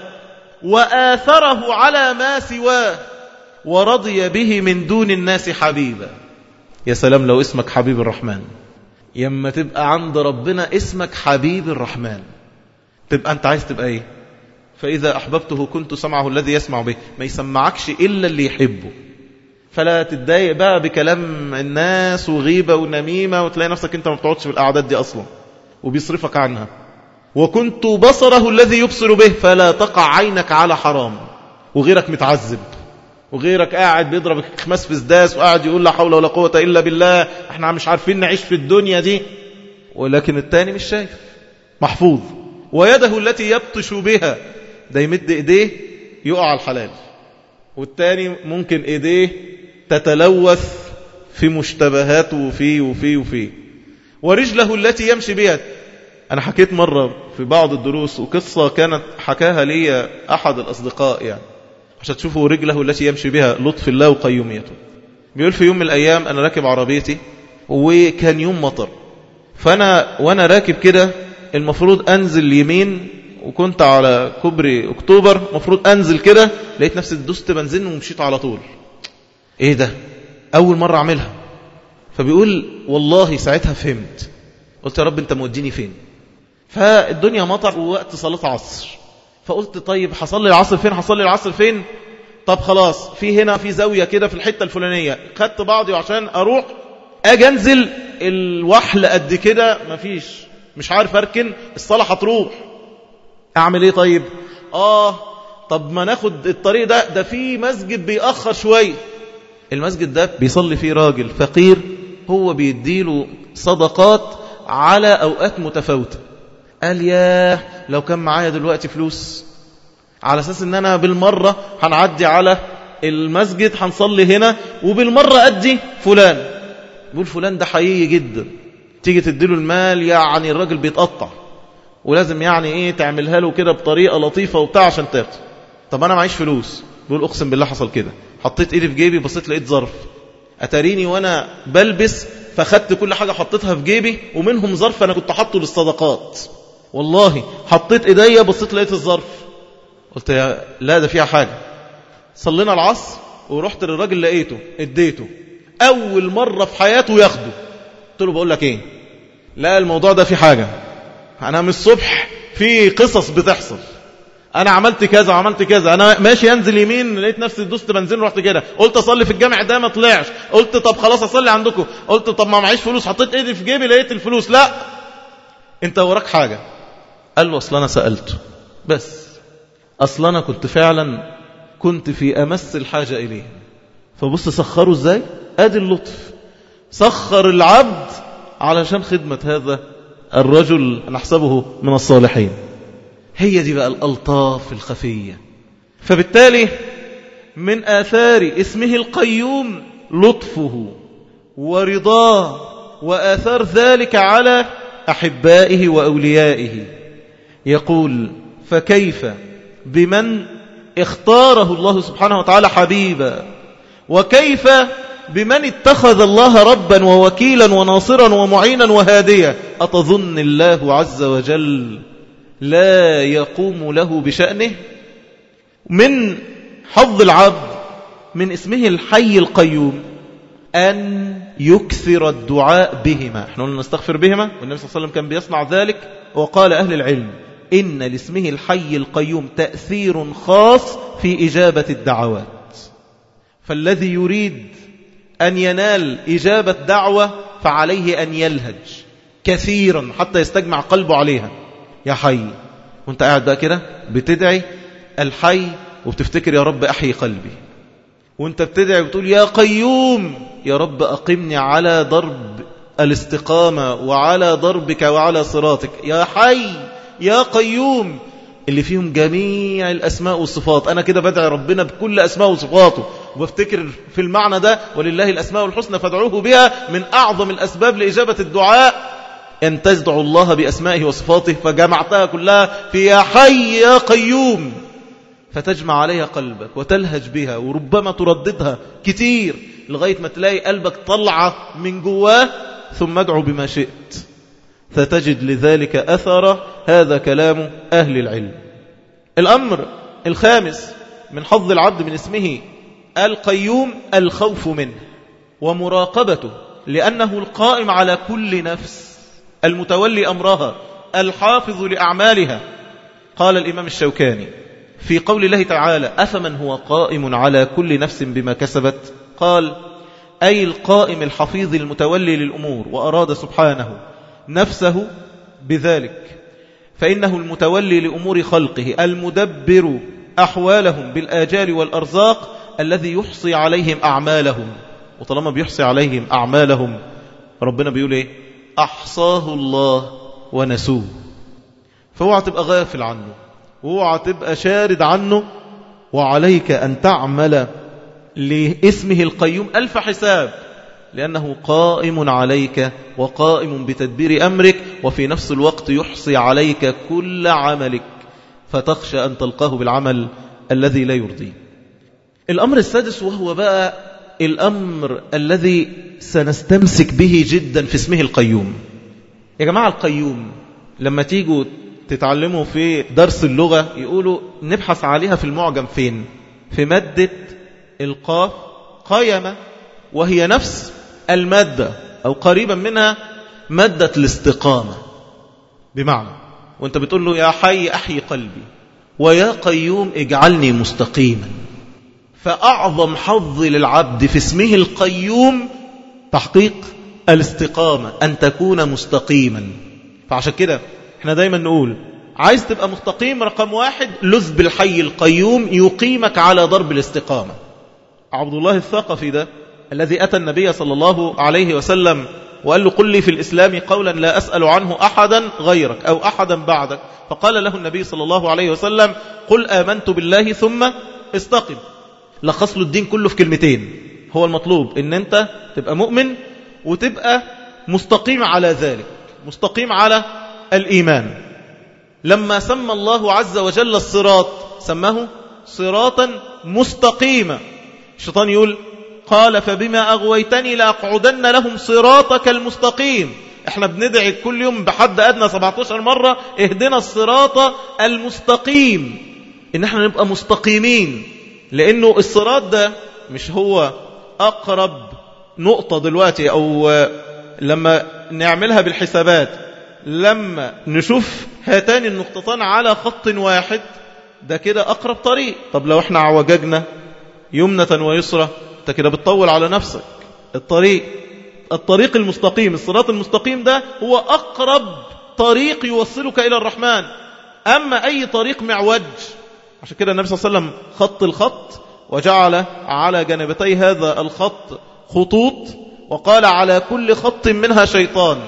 وآثره على ما سواه ورضي به من دون الناس حبيبا يا سلام لو اسمك حبيب الرحمن يما تبقى عند ربنا اسمك حبيب الرحمن تبقى أنت عايز تبقى إيه فإذا أحببته كنت سمعه الذي يسمع به ما يسمعكش إلا اللي يحبه فلا تتضايق بقى بكلام الناس وغيبة ونميمة وتلاقي نفسك انت ما بتقعدش في الأعداد دي أصلا وبيصرفك عنها وكنت بصره الذي يبصر به فلا تقع عينك على حرام وغيرك متعذب وغيرك قاعد بيضرب خماس في سداس وقاعد يقول لا حول ولا قوة إلا بالله احنا مش عارفين نعيش في الدنيا دي ولكن التاني مش شايف محفوظ ويده التي يبطش بها ده يمد ايديه يقع على الحلال والتاني ممكن ايديه تتلوث في مشتبهات وفي وفي وفي ورجله التي يمشي بها أنا حكيت مرة في بعض الدروس وقصة كانت حكاها لي أحد الأصدقاء يعني عشان تشوفوا رجله التي يمشي بها لطف الله وقيوميته بيقول في يوم من الأيام أنا راكب عربيتي وكان يوم مطر فأنا وأنا راكب كده المفروض أنزل يمين وكنت على كوبري أكتوبر مفروض أنزل كده لقيت نفسي دوست بنزين ومشيت على طول إيه ده أول مرة أعملها فبيقول والله ساعتها فهمت قلت يا رب أنت موديني فين فالدنيا مطر ووقت صلاة عصر فقلت طيب حصلي العصر فين حصلي العصر فين طب خلاص في هنا في زاوية كده في الحتة الفلانية خدت بعضي عشان أروح أجي أنزل الوحل قد كده مفيش مش عارف أركن الصلاة هتروح أعمل إيه طيب آه طب ما ناخد الطريق ده ده في مسجد بيأخر شوية المسجد ده بيصلي فيه راجل فقير هو بيديله صدقات على أوقات متفاوتة قال يا لو كان معايا دلوقتي فلوس على أساس أن أنا بالمرة هنعدي على المسجد هنصلي هنا وبالمرة أدي فلان بيقول فلان ده حقيقي جدا تيجي تديله المال يعني الراجل بيتقطع ولازم يعني ايه تعملها له كده بطريقة لطيفة وبتاع عشان تاخد طب انا معيش فلوس بيقول اقسم بالله حصل كده حطيت ايدي في جيبي بصيت لقيت ظرف اتاريني وانا بلبس فخدت كل حاجة حطيتها في جيبي ومنهم ظرف انا كنت حاطه للصدقات والله حطيت ايديا بصيت لقيت الظرف قلت يا لا ده فيها حاجة صلينا العصر ورحت للراجل لقيته اديته اول مرة في حياته ياخده قلت له بقول لك ايه لا الموضوع ده في حاجة انا من الصبح في قصص بتحصل انا عملت كذا وعملت كذا انا ماشي انزل يمين لقيت نفسي دوست بنزين رحت كده قلت اصلي في الجامع ده ما طلعش قلت طب خلاص اصلي عندكم قلت طب ما معيش فلوس حطيت ايدي في جيبي لقيت الفلوس لا انت وراك حاجه قال له اصل انا سالته بس اصل انا كنت فعلا كنت في امس الحاجه اليه فبص سخروا ازاي ادي اللطف سخر العبد علشان خدمه هذا الرجل نحسبه من الصالحين هي دي بقى الألطاف الخفية فبالتالي من آثار اسمه القيوم لطفه ورضاه وآثار ذلك على أحبائه وأوليائه يقول فكيف بمن اختاره الله سبحانه وتعالى حبيبا وكيف بمن اتخذ الله ربا ووكيلا وناصرا ومعينا وهاديا أتظن الله عز وجل لا يقوم له بشأنه من حظ العبد من اسمه الحي القيوم أن يكثر الدعاء بهما احنا قلنا نستغفر بهما والنبي صلى الله عليه وسلم كان بيصنع ذلك وقال أهل العلم إن لاسمه الحي القيوم تأثير خاص في إجابة الدعوات فالذي يريد أن ينال إجابة دعوة فعليه أن يلهج كثيرا حتى يستجمع قلبه عليها يا حي وانت قاعد بقى كده بتدعي الحي وبتفتكر يا رب أحيي قلبي وانت بتدعي وبتقول يا قيوم يا رب أقمني على ضرب الاستقامة وعلى ضربك وعلى صراطك يا حي يا قيوم اللي فيهم جميع الأسماء والصفات أنا كده بدعي ربنا بكل أسماء وصفاته وبفتكر في المعنى ده ولله الأسماء الحسنى فادعوه بها من أعظم الأسباب لإجابة الدعاء أن تدعو الله بأسمائه وصفاته فجمعتها كلها في يا حي يا قيوم فتجمع عليها قلبك وتلهج بها وربما ترددها كتير لغاية ما تلاقي قلبك طلع من جواه ثم ادعو بما شئت فتجد لذلك أثر هذا كلام أهل العلم الأمر الخامس من حظ العبد من اسمه القيوم الخوف منه ومراقبته لأنه القائم على كل نفس المتولي أمرها الحافظ لأعمالها قال الإمام الشوكاني في قول الله تعالى أفمن هو قائم على كل نفس بما كسبت قال أي القائم الحفيظ المتولي للأمور وأراد سبحانه نفسه بذلك فإنه المتولي لأمور خلقه المدبر أحوالهم بالآجال والأرزاق الذي يحصي عليهم أعمالهم وطالما بيحصي عليهم أعمالهم ربنا بيقول إيه أحصاه الله ونسوه فاوعى تبقى غافل عنه واوعى تبقى شارد عنه وعليك أن تعمل لاسمه القيوم ألف حساب لأنه قائم عليك وقائم بتدبير أمرك وفي نفس الوقت يحصي عليك كل عملك فتخشى أن تلقاه بالعمل الذي لا يرضيه الأمر السادس وهو بقى الأمر الذي سنستمسك به جدا في اسمه القيوم يا جماعة القيوم لما تيجوا تتعلموا في درس اللغة يقولوا نبحث عليها في المعجم فين في مادة القاف قيمة وهي نفس المادة أو قريبا منها مادة الاستقامة بمعنى وانت بتقول له يا حي أحيي قلبي ويا قيوم اجعلني مستقيما فأعظم حظ للعبد في اسمه القيوم تحقيق الاستقامة أن تكون مستقيما فعشان كده احنا دايما نقول عايز تبقى مستقيم رقم واحد لذ بالحي القيوم يقيمك على ضرب الاستقامة عبد الله الثقفي ده الذي أتى النبي صلى الله عليه وسلم وقال له قل لي في الإسلام قولا لا أسأل عنه أحدا غيرك أو أحدا بعدك فقال له النبي صلى الله عليه وسلم قل آمنت بالله ثم استقم لخص له الدين كله في كلمتين هو المطلوب ان انت تبقى مؤمن وتبقى مستقيم على ذلك مستقيم على الإيمان لما سمى الله عز وجل الصراط سماه صراطا مستقيما الشيطان يقول قال فبما أغويتني لأقعدن لهم صراطك المستقيم احنا بندعي كل يوم بحد أدنى 17 مرة اهدنا الصراط المستقيم ان احنا نبقى مستقيمين لانه الصراط ده مش هو اقرب نقطة دلوقتي او لما نعملها بالحسابات لما نشوف هاتان النقطتان على خط واحد ده كده أقرب طريق طب لو احنا عوججنا يمنة ويسرى انت كده بتطول على نفسك الطريق الطريق المستقيم الصراط المستقيم ده هو أقرب طريق يوصلك إلى الرحمن أما أي طريق معوج عشان كده النبي صلى الله عليه وسلم خط الخط وجعل على جانبتي هذا الخط خطوط وقال على كل خط منها شيطان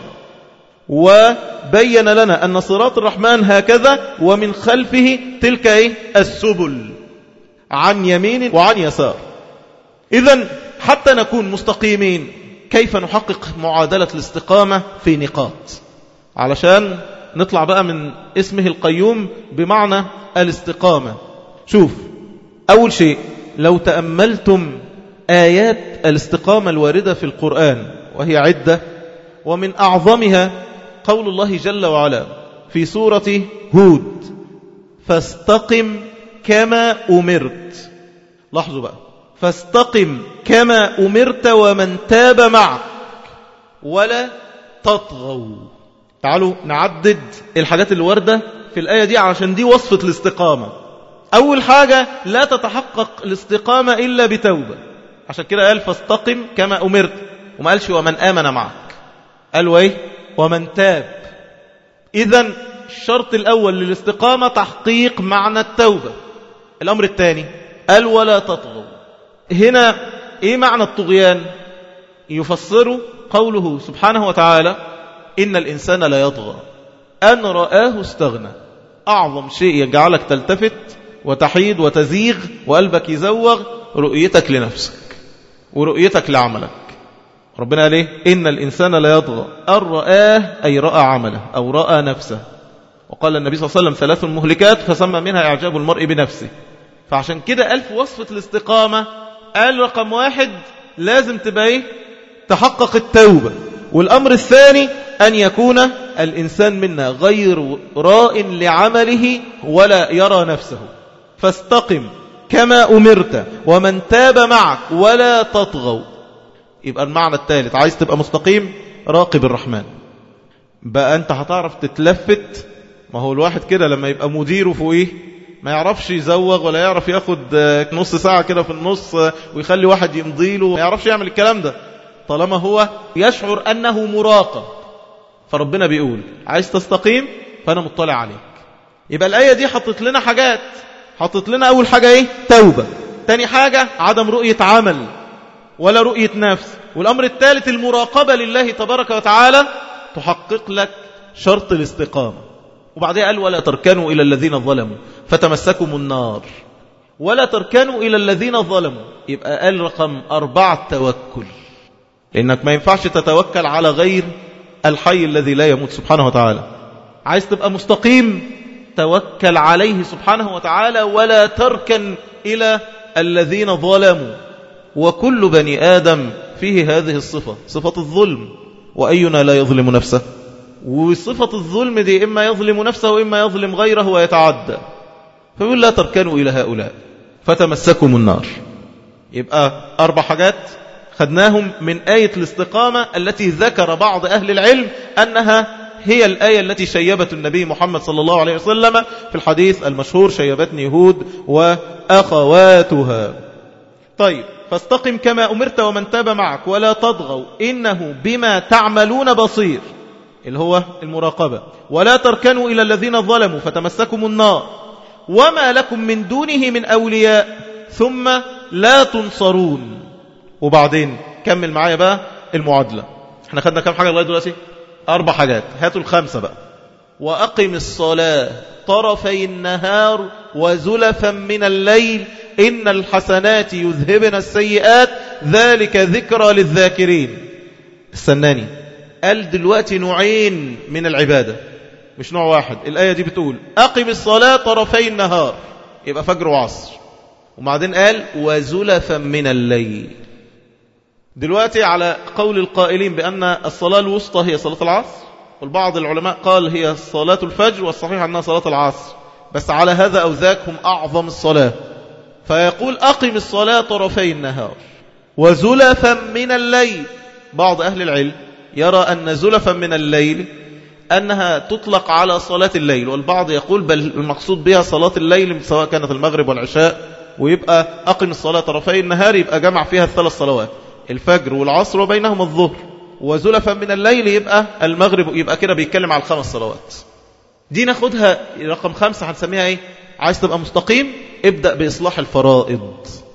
وبين لنا أن صراط الرحمن هكذا ومن خلفه تلك إيه؟ السبل عن يمين وعن يسار إذا حتى نكون مستقيمين كيف نحقق معادلة الاستقامة في نقاط علشان نطلع بقى من اسمه القيوم بمعنى الاستقامة شوف أول شيء لو تأملتم آيات الاستقامة الواردة في القرآن وهي عدة ومن أعظمها قول الله جل وعلا في سورة هود فاستقم كما أمرت لاحظوا بقى فاستقم كما أمرت ومن تاب معك ولا تطغوا تعالوا نعدد الحاجات اللي واردة في الآية دي عشان دي وصفة الاستقامة أول حاجة لا تتحقق الاستقامة إلا بتوبة عشان كده قال فاستقم كما أمرت وما قالش ومن آمن معك قال وإيه ومن تاب إذا الشرط الأول للاستقامة تحقيق معنى التوبة الأمر الثاني قال ولا تطغوا هنا إيه معنى الطغيان يفسر قوله سبحانه وتعالى إن الإنسان لا يطغى أن رآه استغنى أعظم شيء يجعلك تلتفت وتحيد وتزيغ وقلبك يزوغ رؤيتك لنفسك ورؤيتك لعملك ربنا قال إيه إن الإنسان لا يطغى أن رآه أي رأى عمله أو رأى نفسه وقال النبي صلى الله عليه وسلم ثلاث مهلكات فسمى منها إعجاب المرء بنفسه فعشان كده ألف وصفة الاستقامة قال رقم واحد لازم تبقى إيه تحقق التوبة والأمر الثاني أن يكون الإنسان منا غير راء لعمله ولا يرى نفسه فاستقم كما أمرت ومن تاب معك ولا تطغوا يبقى المعنى الثالث عايز تبقى مستقيم راقب الرحمن بقى أنت هتعرف تتلفت ما هو الواحد كده لما يبقى مديره فوقيه ما يعرفش يزوغ ولا يعرف ياخد نص ساعة كده في النص ويخلي واحد يمضيله ما يعرفش يعمل الكلام ده طالما هو يشعر أنه مراقب فربنا بيقول عايز تستقيم فأنا مطلع عليك يبقى الآية دي حطت لنا حاجات حطت لنا أول حاجة إيه توبة تاني حاجة عدم رؤية عمل ولا رؤية نفس والأمر الثالث المراقبة لله تبارك وتعالى تحقق لك شرط الاستقامة وبعدها قال ولا تركنوا إلى الذين ظلموا فتمسكم النار ولا تركنوا إلى الذين ظلموا يبقى قال رقم أربعة توكل لأنك ما ينفعش تتوكل على غير الحي الذي لا يموت سبحانه وتعالى عايز تبقى مستقيم توكل عليه سبحانه وتعالى ولا تركن إلى الذين ظلموا وكل بني آدم فيه هذه الصفة صفة الظلم وأينا لا يظلم نفسه وصفة الظلم دي إما يظلم نفسه وإما يظلم غيره ويتعدى فيقول لا تركنوا إلى هؤلاء فتمسكم النار يبقى أربع حاجات خدناهم من آية الاستقامة التي ذكر بعض أهل العلم أنها هي الآية التي شيبت النبي محمد صلى الله عليه وسلم في الحديث المشهور شيبتني هود وأخواتها طيب فاستقم كما أمرت ومن تاب معك ولا تضغوا إنه بما تعملون بصير اللي هو المراقبة ولا تركنوا إلى الذين ظلموا فتمسكم النار وما لكم من دونه من أولياء ثم لا تنصرون وبعدين كمل معايا بقى المعادلة احنا خدنا كم حاجة لغاية دلوقتي أربع حاجات هاتوا الخمسة بقى وأقم الصلاة طرفي النهار وزلفا من الليل إن الحسنات يذهبن السيئات ذلك ذكرى للذاكرين السناني قال دلوقتي نوعين من العبادة مش نوع واحد الآية دي بتقول أقم الصلاة طرفي النهار يبقى فجر وعصر وبعدين قال وزلفا من الليل دلوقتي على قول القائلين بأن الصلاة الوسطى هي صلاة العصر والبعض العلماء قال هي صلاة الفجر والصحيح أنها صلاة العصر بس على هذا أو ذاك هم أعظم الصلاة فيقول أقم الصلاة طرفي النهار وزلفا من الليل بعض أهل العلم يرى أن زلفا من الليل أنها تطلق على صلاة الليل والبعض يقول بل المقصود بها صلاة الليل سواء كانت المغرب والعشاء ويبقى أقم الصلاة طرفي النهار يبقى جمع فيها الثلاث صلوات الفجر والعصر وبينهم الظهر وزلفا من الليل يبقى المغرب يبقى كده بيتكلم على الخمس صلوات دي ناخدها رقم خمسة هنسميها ايه عايز تبقى مستقيم ابدأ بإصلاح الفرائض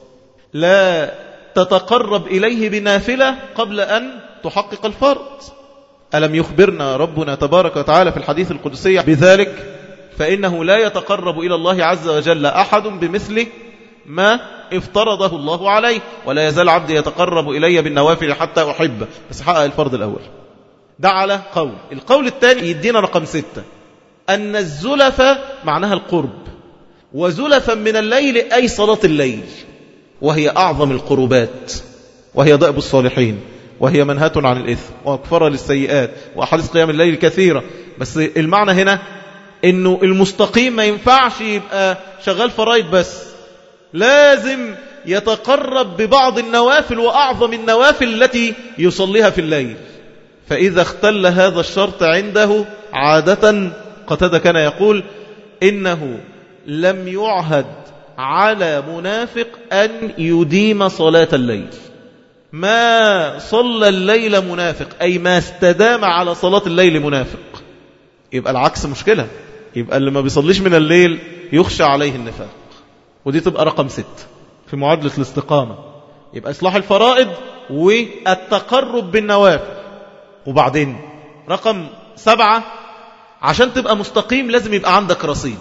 لا تتقرب إليه بنافلة قبل أن تحقق الفرض ألم يخبرنا ربنا تبارك وتعالى في الحديث القدسي بذلك فإنه لا يتقرب إلى الله عز وجل أحد بمثل ما افترضه الله عليه ولا يزال عبدي يتقرب إلي بالنوافل حتى أحبه بس حقق الفرض الأول ده على قول القول الثاني يدينا رقم ستة أن الزلف معناها القرب وزلفا من الليل أي صلاة الليل وهي أعظم القربات وهي ضئب الصالحين وهي منهاة عن الإثم وأكفر للسيئات وأحاديث قيام الليل كثيرة بس المعنى هنا إنه المستقيم ما ينفعش يبقى شغال فرايد بس لازم يتقرب ببعض النوافل وأعظم النوافل التي يصليها في الليل فإذا اختل هذا الشرط عنده عادة قتد كان يقول إنه لم يعهد على منافق أن يديم صلاة الليل ما صلى الليل منافق أي ما استدام على صلاة الليل منافق يبقى العكس مشكلة يبقى اللي ما بيصليش من الليل يخشى عليه النفاق ودي تبقى رقم ست في معادلة الاستقامة يبقى إصلاح الفرائض والتقرب بالنوافل وبعدين رقم سبعة عشان تبقى مستقيم لازم يبقى عندك رصيد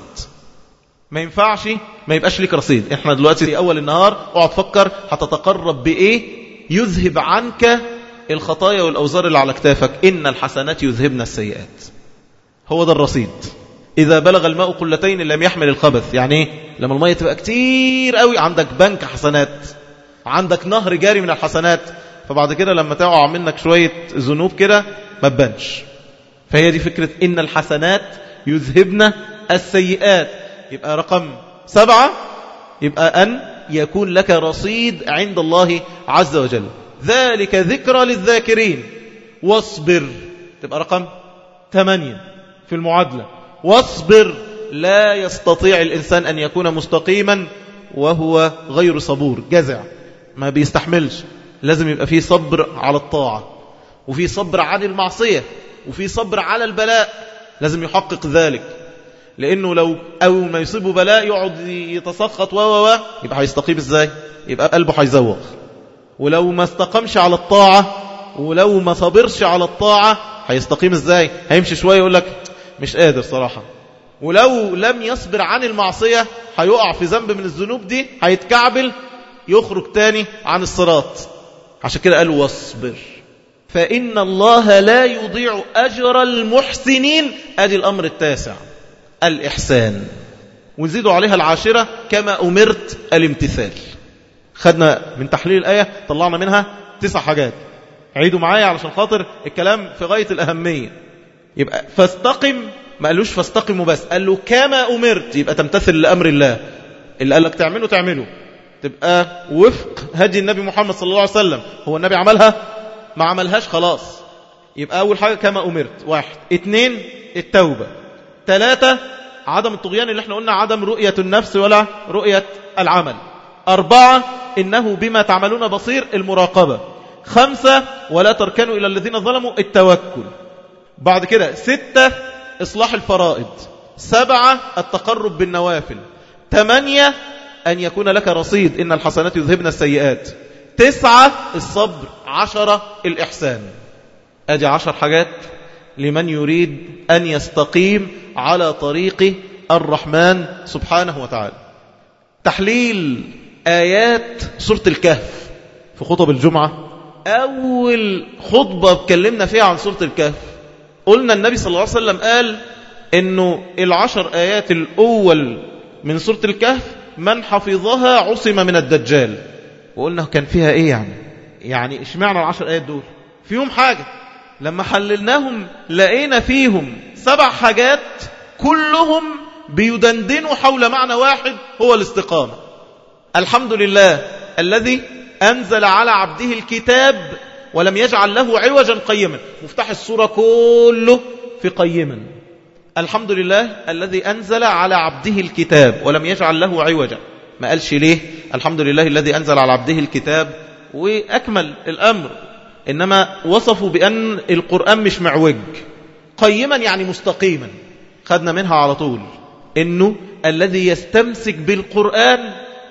ما ينفعش ما يبقاش لك رصيد احنا دلوقتي في اول النهار اقعد فكر هتتقرب بايه يذهب عنك الخطايا والاوزار اللي على كتافك ان الحسنات يذهبن السيئات هو ده الرصيد اذا بلغ الماء قلتين لم يحمل الخبث يعني ايه لما الميه تبقى كتير قوي عندك بنك حسنات عندك نهر جاري من الحسنات فبعد كده لما تقع منك شويه ذنوب كده ما تبانش فهي دي فكره ان الحسنات يذهبن السيئات يبقى رقم سبعة يبقى أن يكون لك رصيد عند الله عز وجل ذلك ذكرى للذاكرين واصبر تبقى رقم ثمانية في المعادلة واصبر لا يستطيع الإنسان أن يكون مستقيما وهو غير صبور جزع ما بيستحملش لازم يبقى فيه صبر على الطاعة وفي صبر عن المعصية وفي صبر على البلاء لازم يحقق ذلك لأنه لو أول ما يصيبه بلاء يقعد يتسخط و و يبقى هيستقيم ازاي يبقى قلبه هيزوغ ولو ما استقمش على الطاعة ولو ما صبرش على الطاعة هيستقيم ازاي هيمشي شوية يقول لك مش قادر صراحة ولو لم يصبر عن المعصية هيقع في ذنب من الذنوب دي هيتكعبل يخرج تاني عن الصراط عشان كده قال واصبر فإن الله لا يضيع أجر المحسنين أدي الأمر التاسع الإحسان ونزيدوا عليها العاشرة كما أمرت الامتثال خدنا من تحليل الآية طلعنا منها تسع حاجات عيدوا معايا علشان خاطر الكلام في غاية الأهمية يبقى فاستقم ما قالوش فاستقموا بس قال له كما أمرت يبقى تمتثل لأمر الله اللي قال لك تعمله تعمله تبقى وفق هدي النبي محمد صلى الله عليه وسلم هو النبي عملها ما عملهاش خلاص يبقى أول حاجة كما أمرت واحد اتنين التوبة ثلاثة عدم الطغيان اللي احنا قلنا عدم رؤية النفس ولا رؤية العمل أربعة إنه بما تعملون بصير المراقبة خمسة ولا تركنوا إلى الذين ظلموا التوكل بعد كده ستة إصلاح الفرائض سبعة التقرب بالنوافل ثمانية أن يكون لك رصيد إن الحسنات يذهبن السيئات تسعة الصبر عشرة الإحسان أدي عشر حاجات لمن يريد أن يستقيم على طريق الرحمن سبحانه وتعالى تحليل آيات سورة الكهف في خطب الجمعة أول خطبة اتكلمنا فيها عن سورة الكهف قلنا النبي صلى الله عليه وسلم قال أنه العشر آيات الأول من سورة الكهف من حفظها عصم من الدجال وقلنا كان فيها إيه يعني يعني اشمعنى العشر آيات دول فيهم حاجة لما حللناهم لقينا فيهم سبع حاجات كلهم بيدندنوا حول معنى واحد هو الاستقامة الحمد لله الذي أنزل على عبده الكتاب ولم يجعل له عوجا قيما مفتاح السورة كله في قيما الحمد لله الذي أنزل على عبده الكتاب ولم يجعل له عوجا ما قالش ليه الحمد لله الذي أنزل على عبده الكتاب وأكمل الأمر إنما وصفوا بأن القرآن مش معوج قيما يعني مستقيما خدنا منها على طول إنه الذي يستمسك بالقرآن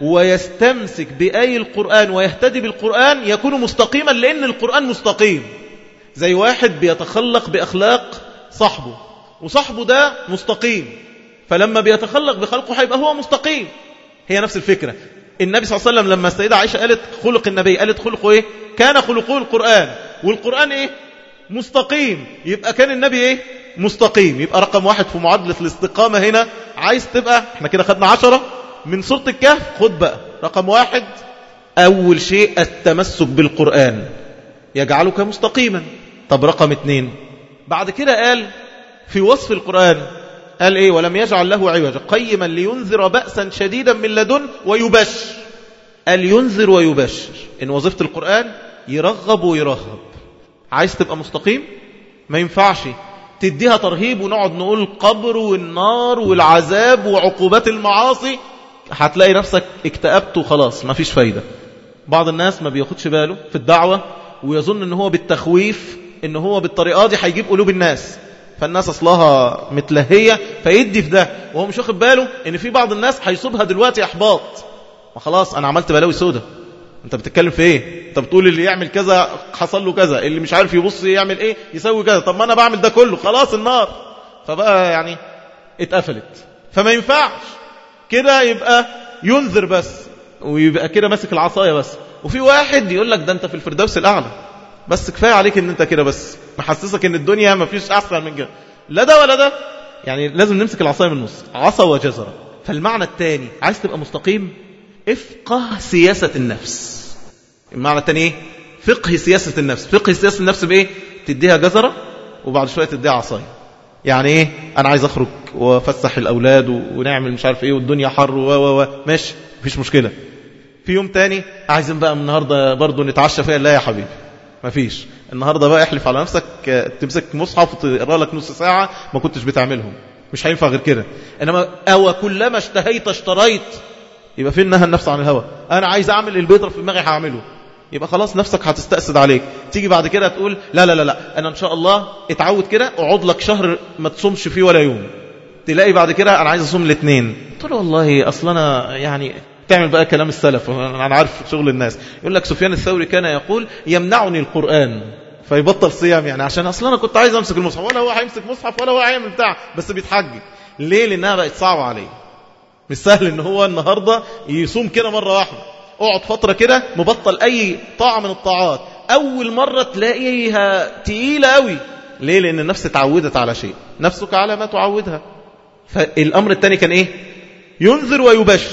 ويستمسك بأي القرآن ويهتدي بالقرآن يكون مستقيما لأن القرآن مستقيم زي واحد بيتخلق بأخلاق صاحبه وصاحبه ده مستقيم فلما بيتخلق بخلقه هيبقى هو مستقيم هي نفس الفكرة النبي صلى الله عليه وسلم لما السيدة عائشة قالت خلق النبي قالت خلقه ايه كان خلقه القرآن والقرآن ايه مستقيم يبقى كان النبي ايه مستقيم يبقى رقم واحد في معادلة الاستقامة هنا عايز تبقى احنا كده خدنا عشرة من سورة الكهف خد بقى رقم واحد أول شيء التمسك بالقرآن يجعلك مستقيما طب رقم اتنين بعد كده قال في وصف القرآن قال ايه ولم يجعل له عوجا قيما لينذر بأسا شديدا من لدن ويبشر قال ينذر ويبشر ان وظيفة القرآن يرغب ويرهب عايز تبقى مستقيم ما ينفعش تديها ترهيب ونقعد نقول القبر والنار والعذاب وعقوبات المعاصي هتلاقي نفسك اكتئبت وخلاص ما فيش فايدة بعض الناس ما بياخدش باله في الدعوة ويظن ان هو بالتخويف ان هو بالطريقة دي هيجيب قلوب الناس فالناس اصلها متلهية فيدي في ده وهو مش واخد باله ان في بعض الناس هيصيبها دلوقتي احباط ما خلاص انا عملت بلاوي سودة انت بتتكلم في ايه انت بتقول اللي يعمل كذا حصل له كذا اللي مش عارف يبص يعمل ايه يسوي كذا طب ما انا بعمل ده كله خلاص النار فبقى يعني اتقفلت فما ينفعش كده يبقى ينذر بس ويبقى كده ماسك العصاية بس وفي واحد يقول لك ده انت في الفردوس الاعلى بس كفاية عليك ان انت كده بس محسسك ان الدنيا ما فيش احسن من كده لا ده ولا ده يعني لازم نمسك العصاية من النص عصا وجزرة فالمعنى الثاني عايز تبقى مستقيم افقه سياسة النفس المعنى الثاني ايه فقه سياسة النفس فقه سياسة النفس بايه تديها جزرة وبعد شوية تديها عصاية يعني ايه انا عايز اخرج وافسح الاولاد ونعمل مش عارف ايه والدنيا حر و و و ماشي مفيش مشكلة في يوم تاني عايزين بقى النهاردة برضو نتعشى فيها لا يا حبيبي مفيش النهاردة بقى احلف على نفسك تمسك مصحف وتقرا لك نص ساعة ما كنتش بتعملهم مش هينفع غير كده انما او كلما اشتهيت اشتريت يبقى فين نهى النفس عن الهوى انا عايز اعمل اللي بيضرب في دماغي هعمله يبقى خلاص نفسك هتستأسد عليك تيجي بعد كده تقول لا لا لا لا انا ان شاء الله اتعود كده اقعد لك شهر ما تصومش فيه ولا يوم تلاقي بعد كده انا عايز اصوم الاثنين قلت له والله اصلا انا يعني تعمل بقى كلام السلف انا عارف شغل الناس يقول لك سفيان الثوري كان يقول يمنعني القرآن فيبطل صيام يعني عشان اصلا انا كنت عايز امسك المصحف ولا هو هيمسك مصحف ولا هو هيعمل بتاع بس بيتحجج ليه لانها بقت صعبه عليه مش سهل ان هو النهارده يصوم كده مره واحده اقعد فتره كده مبطل اي طاعه من الطاعات اول مره تلاقيها تقيله قوي ليه لان النفس اتعودت على شيء نفسك على ما تعودها فالامر الثاني كان ايه ينذر ويبشر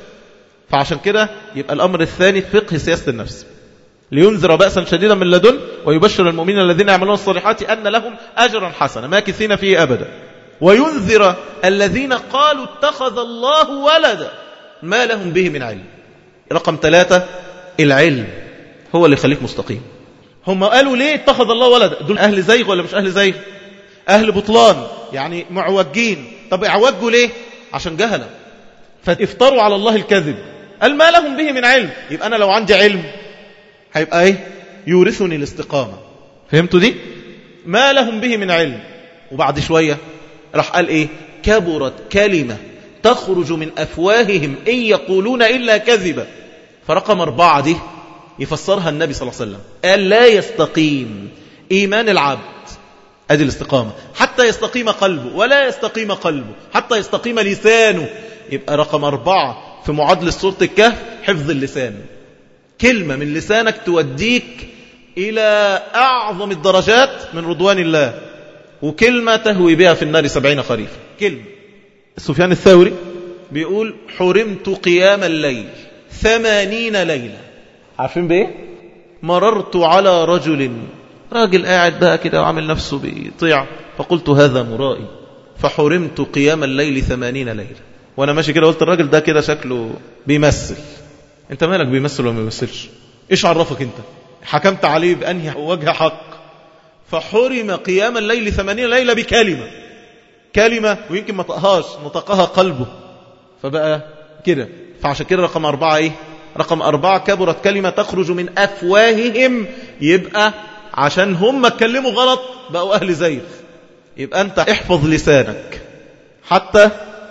فعشان كده يبقى الامر الثاني فقه سياسه النفس لينذر بأسا شديدا من لدن ويبشر المؤمنين الذين يعملون الصالحات أن لهم أجرا حسنا ماكثين فيه أبدا وينذر الذين قالوا اتخذ الله ولدا ما لهم به من علم رقم ثلاثة العلم هو اللي يخليك مستقيم هم قالوا ليه اتخذ الله ولدا دول أهل زيغ ولا مش أهل زيغ أهل بطلان يعني معوجين طب اعوجوا ليه عشان جهلة فافتروا على الله الكذب قال ما لهم به من علم يبقى أنا لو عندي علم هيبقى ايه يورثني الاستقامة فهمتوا دي ما لهم به من علم وبعد شوية راح قال ايه كبرت كلمة تخرج من أفواههم إن يقولون إلا كذبا فرقم أربعة دي يفسرها النبي صلى الله عليه وسلم قال لا يستقيم إيمان العبد أدي الاستقامة حتى يستقيم قلبه ولا يستقيم قلبه حتى يستقيم لسانه يبقى رقم أربعة في معادلة سورة الكهف حفظ اللسان كلمة من لسانك توديك إلى أعظم الدرجات من رضوان الله وكلمة تهوي بها في النار سبعين خريفا كلمة سفيان الثوري بيقول حرمت قيام الليل ثمانين ليلة عارفين بإيه؟ مررت على رجل راجل قاعد بقى كده وعامل نفسه بيطيع فقلت هذا مرائي فحرمت قيام الليل ثمانين ليلة وانا ماشي كده قلت الراجل ده كده شكله بيمثل انت مالك بيمثل ولا ما بيمثلش ايش عرفك انت حكمت عليه بانهي وجه حق فحرم قيام الليل ثمانين ليلة بكلمة كلمة ويمكن ما طقهاش نطقها قلبه فبقى كده فعشان كده رقم أربعة إيه رقم أربعة كبرت كلمة تخرج من أفواههم يبقى عشان هم اتكلموا غلط بقوا أهل زيغ يبقى أنت احفظ لسانك حتى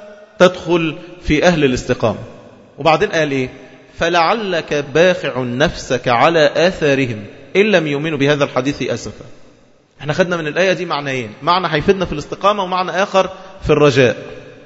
تدخل في أهل الاستقامة وبعدين قال إيه فلعلك باخع نفسك على آثارهم إن لم يؤمنوا بهذا الحديث أسفا احنا خدنا من الآية دي معنيين معنى هيفيدنا في الاستقامة ومعنى آخر في الرجاء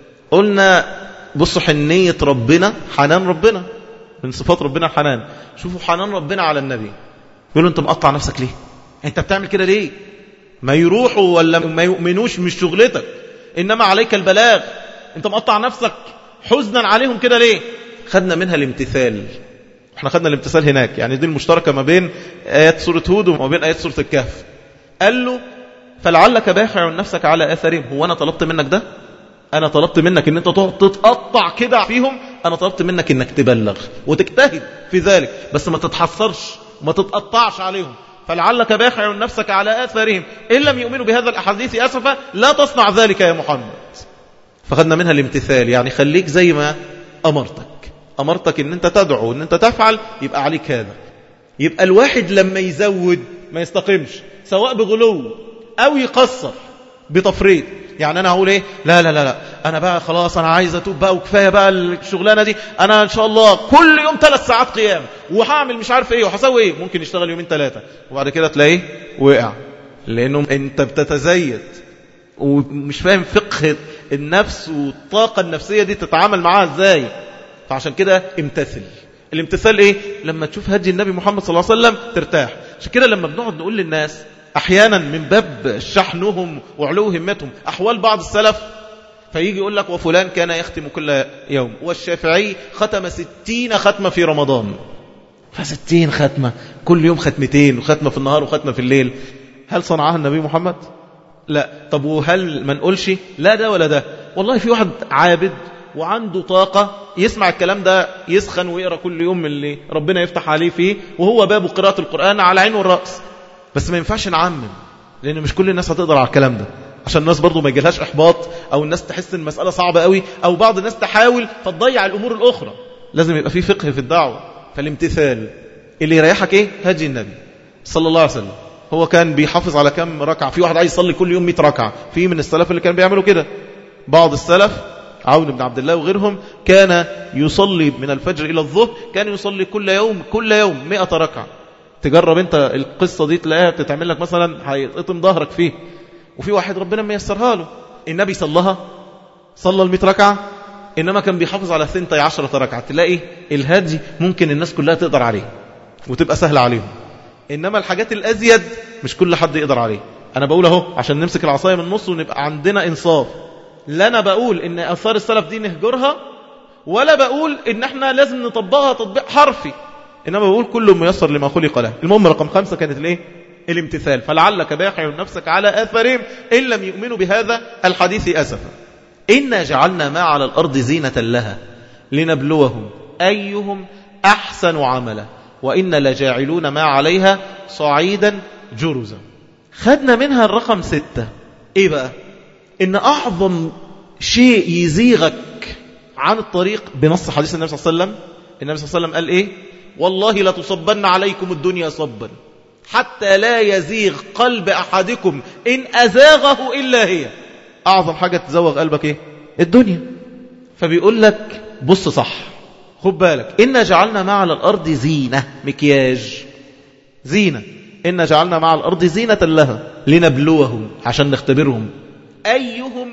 قلنا بصوا حنية ربنا حنان ربنا من صفات ربنا الحنان شوفوا حنان ربنا على النبي يقولوا انت مقطع نفسك ليه انت بتعمل كده ليه ما يروحوا ولا ما يؤمنوش مش شغلتك انما عليك البلاغ انت مقطع نفسك حزنا عليهم كده ليه خدنا منها الامتثال احنا خدنا الامتثال هناك يعني دي المشتركة ما بين آيات سورة هود وما بين آيات سورة الكهف قال له فلعلك باخع نفسك على آثارهم هو أنا طلبت منك ده أنا طلبت منك أن أنت تتقطع كده فيهم أنا طلبت منك أنك تبلغ وتجتهد في ذلك بس ما تتحسرش ما تتقطعش عليهم فلعلك باخع نفسك على آثارهم إن لم يؤمنوا بهذا الأحاديث أسفا لا تصنع ذلك يا محمد فخدنا منها الامتثال يعني خليك زي ما أمرتك أمرتك أن أنت تدعو أن أنت تفعل يبقى عليك هذا يبقى الواحد لما يزود ما يستقيمش سواء بغلو أو يقصر بتفريط يعني أنا هقول إيه لا لا لا لا أنا بقى خلاص أنا عايز أتوب بقى وكفاية بقى الشغلانة دي أنا إن شاء الله كل يوم ثلاث ساعات قيام وهعمل مش عارف إيه وهسوي إيه ممكن يشتغل يومين ثلاثة وبعد كده تلاقيه وقع لأنه أنت بتتزيد ومش فاهم فقه النفس والطاقة النفسية دي تتعامل معاها إزاي فعشان كده امتثل الامتثال ايه لما تشوف هدي النبي محمد صلى الله عليه وسلم ترتاح عشان كده لما بنقعد نقول للناس احيانا من باب شحنهم وعلو همتهم احوال بعض السلف فيجي يقول لك وفلان كان يختم كل يوم والشافعي ختم ستين ختمة في رمضان فستين ختمة كل يوم ختمتين وختمة في النهار وختمة في الليل هل صنعها النبي محمد لا طب وهل ما نقولش لا ده ولا ده والله في واحد عابد وعنده طاقة يسمع الكلام ده يسخن ويقرأ كل يوم اللي ربنا يفتح عليه فيه وهو باب قراءة القرآن على عين والرأس بس ما ينفعش نعمم لأن مش كل الناس هتقدر على الكلام ده عشان الناس برضو ما يجيلهاش إحباط أو الناس تحس ان المسألة صعبة قوي أو بعض الناس تحاول فتضيع الأمور الأخرى لازم يبقى في فقه في الدعوة فالامتثال اللي يريحك إيه هدي النبي صلى الله عليه وسلم هو كان بيحافظ على كم ركعة في واحد عايز يصلي كل يوم 100 ركعة في من السلف اللي كان بيعملوا كده بعض السلف عون بن عبد الله وغيرهم كان يصلي من الفجر إلى الظهر كان يصلي كل يوم كل يوم 100 ركعة تجرب انت القصة دي تلاقيها تتعمل لك مثلا هيتقطم ظهرك فيه وفي واحد ربنا ما يسرها له النبي صلىها صلى ال 100 ركعة إنما كان بيحافظ على ثنتي عشرة ركعة تلاقي الهدي ممكن الناس كلها تقدر عليه وتبقى سهلة عليهم إنما الحاجات الأزيد مش كل حد يقدر عليه أنا بقول أهو عشان نمسك العصاية من النص ونبقى عندنا إنصاف لا أنا بقول إن أثار السلف دي نهجرها ولا بقول إن احنا لازم نطبقها تطبيق حرفي إنما بقول كل ميسر لما خلق له المهم رقم خمسة كانت الايه الامتثال فلعلك باخع نفسك على آثارهم إن لم يؤمنوا بهذا الحديث أسفا إنا جعلنا ما على الأرض زينة لها لنبلوهم أيهم أحسن عملا وإن لجاعلون ما عليها صعيدا جرزا خدنا منها الرقم ستة إيه بقى إن أعظم شيء يزيغك عن الطريق بنص حديث النبي صلى الله عليه وسلم النبي صلى الله عليه وسلم قال إيه والله لتصبن عليكم الدنيا صبا حتى لا يزيغ قلب أحدكم إن أزاغه إلا هي أعظم حاجة تزوغ قلبك إيه الدنيا فبيقول لك بص صح خد بالك إن جعلنا مع الأرض زينة مكياج زينة إن جعلنا مع الأرض زينة لها لنبلوهم عشان نختبرهم أيهم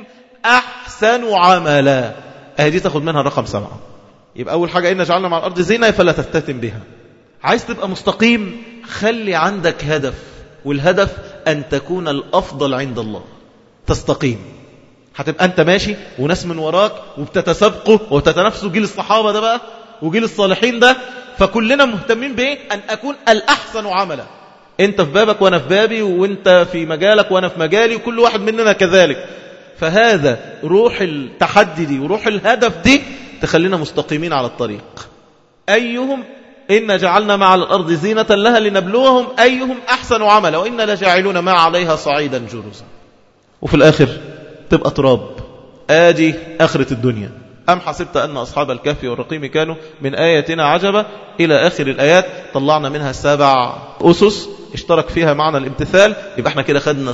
أحسن عملا أهدي تاخد منها رقم سبعة يبقى أول حاجة إن جعلنا مع الأرض زينة فلا تفتتن بها عايز تبقى مستقيم خلي عندك هدف والهدف أن تكون الأفضل عند الله تستقيم هتبقى أنت ماشي وناس من وراك وبتتسابقوا وتتنافسوا جيل الصحابة ده بقى وجيل الصالحين ده فكلنا مهتمين بإيه أن أكون الأحسن عملا أنت في بابك وأنا في بابي وأنت في مجالك وأنا في مجالي وكل واحد مننا كذلك فهذا روح التحدي دي وروح الهدف دي تخلينا مستقيمين على الطريق أيهم إن جعلنا مع الأرض زينة لها لنبلوهم أيهم أحسن عملا وإن لجاعلون ما عليها صعيدا جرزا وفي الآخر تبقى تراب آدي آخرة الدنيا أم حسبت أن أصحاب الكهف والرقيم كانوا من آياتنا عجبا إلى آخر الآيات طلعنا منها سبع أسس اشترك فيها معنى الامتثال يبقى احنا كده خدنا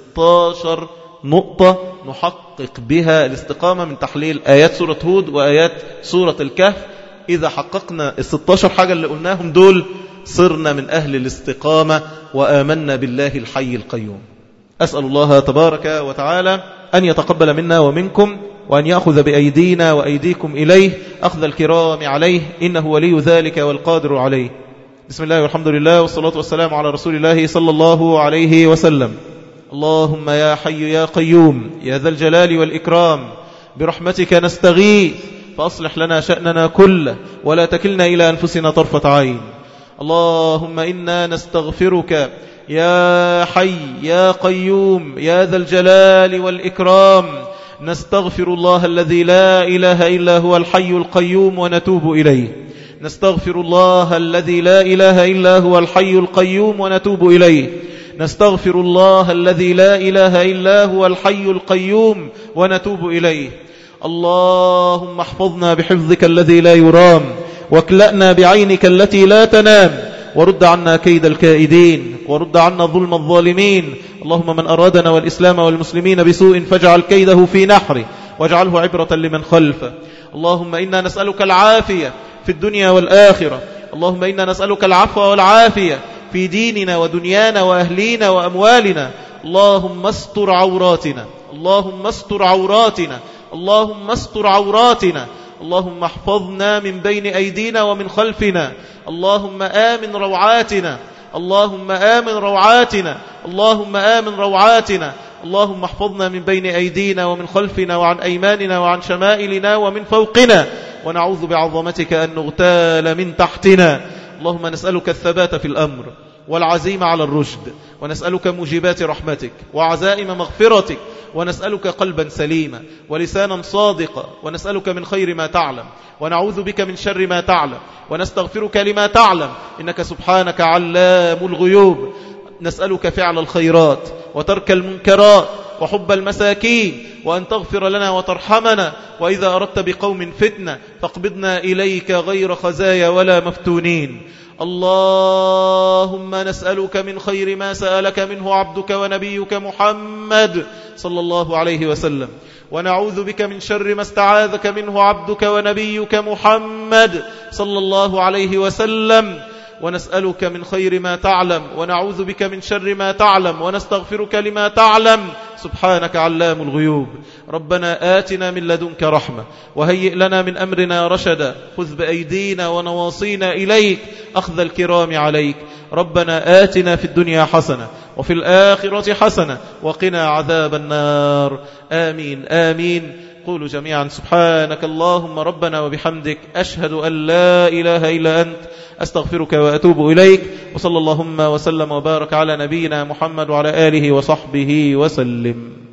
16 نقطة نحقق بها الاستقامة من تحليل آيات سورة هود وآيات سورة الكهف إذا حققنا ال 16 حاجة اللي قلناهم دول صرنا من أهل الاستقامة وآمنا بالله الحي القيوم أسأل الله تبارك وتعالى أن يتقبل منا ومنكم وأن يأخذ بأيدينا وأيديكم إليه أخذ الكرام عليه إنه ولي ذلك والقادر عليه بسم الله والحمد لله والصلاة والسلام على رسول الله صلى الله عليه وسلم اللهم يا حي يا قيوم يا ذا الجلال والإكرام برحمتك نستغيث فأصلح لنا شأننا كله ولا تكلنا إلى أنفسنا طرفة عين اللهم إنا نستغفرك يا حي يا قيوم يا ذا الجلال والإكرام نستغفر الله الذي لا إله إلا هو الحي القيوم ونتوب إليه نستغفر الله الذي لا إله إلا هو الحي القيوم ونتوب إليه نستغفر الله الذي لا إله إلا هو الحي القيوم ونتوب إليه اللهم احفظنا بحفظك الذي لا يرام واكلأنا بعينك التي لا تنام ورد عنا كيد الكائدين ورد عنا ظلم الظالمين اللهم من أرادنا والإسلام والمسلمين بسوء فاجعل كيده في نحره واجعله عبرة لمن خلفه اللهم إنا نسألك العافية في الدنيا والآخرة اللهم إنا نسألك العفو والعافية في ديننا ودنيانا وأهلينا وأموالنا اللهم استر عوراتنا اللهم استر عوراتنا اللهم استر عوراتنا اللهم احفظنا من بين أيدينا ومن خلفنا اللهم آمن روعاتنا اللهم آمن روعاتنا اللهم آمن روعاتنا اللهم احفظنا من بين أيدينا ومن خلفنا وعن أيماننا وعن شمائلنا ومن فوقنا ونعوذ بعظمتك أن نغتال من تحتنا اللهم نسألك الثبات في الأمر والعزيمة على الرشد ونسألك موجبات رحمتك وعزائم مغفرتك ونسألك قلبا سليما ولسانا صادقا ونسألك من خير ما تعلم ونعوذ بك من شر ما تعلم ونستغفرك لما تعلم إنك سبحانك علام الغيوب نسألك فعل الخيرات وترك المنكرات وحب المساكين وأن تغفر لنا وترحمنا وإذا أردت بقوم فتنة فاقبضنا إليك غير خزايا ولا مفتونين اللهم نسألك من خير ما سألك منه عبدك ونبيك محمد صلى الله عليه وسلم ونعوذ بك من شر ما استعاذك منه عبدك ونبيك محمد صلى الله عليه وسلم ونسألك من خير ما تعلم ونعوذ بك من شر ما تعلم ونستغفرك لما تعلم سبحانك علام الغيوب ربنا آتنا من لدنك رحمة وهيئ لنا من أمرنا رشدا خذ بأيدينا ونواصينا إليك أخذ الكرام عليك ربنا آتنا في الدنيا حسنة وفي الآخرة حسنة وقنا عذاب النار آمين آمين قولوا جميعا سبحانك اللهم ربنا وبحمدك أشهد أن لا إله إلا أنت أستغفرك وأتوب إليك وصلى اللهم وسلم وبارك على نبينا محمد وعلى آله وصحبه وسلم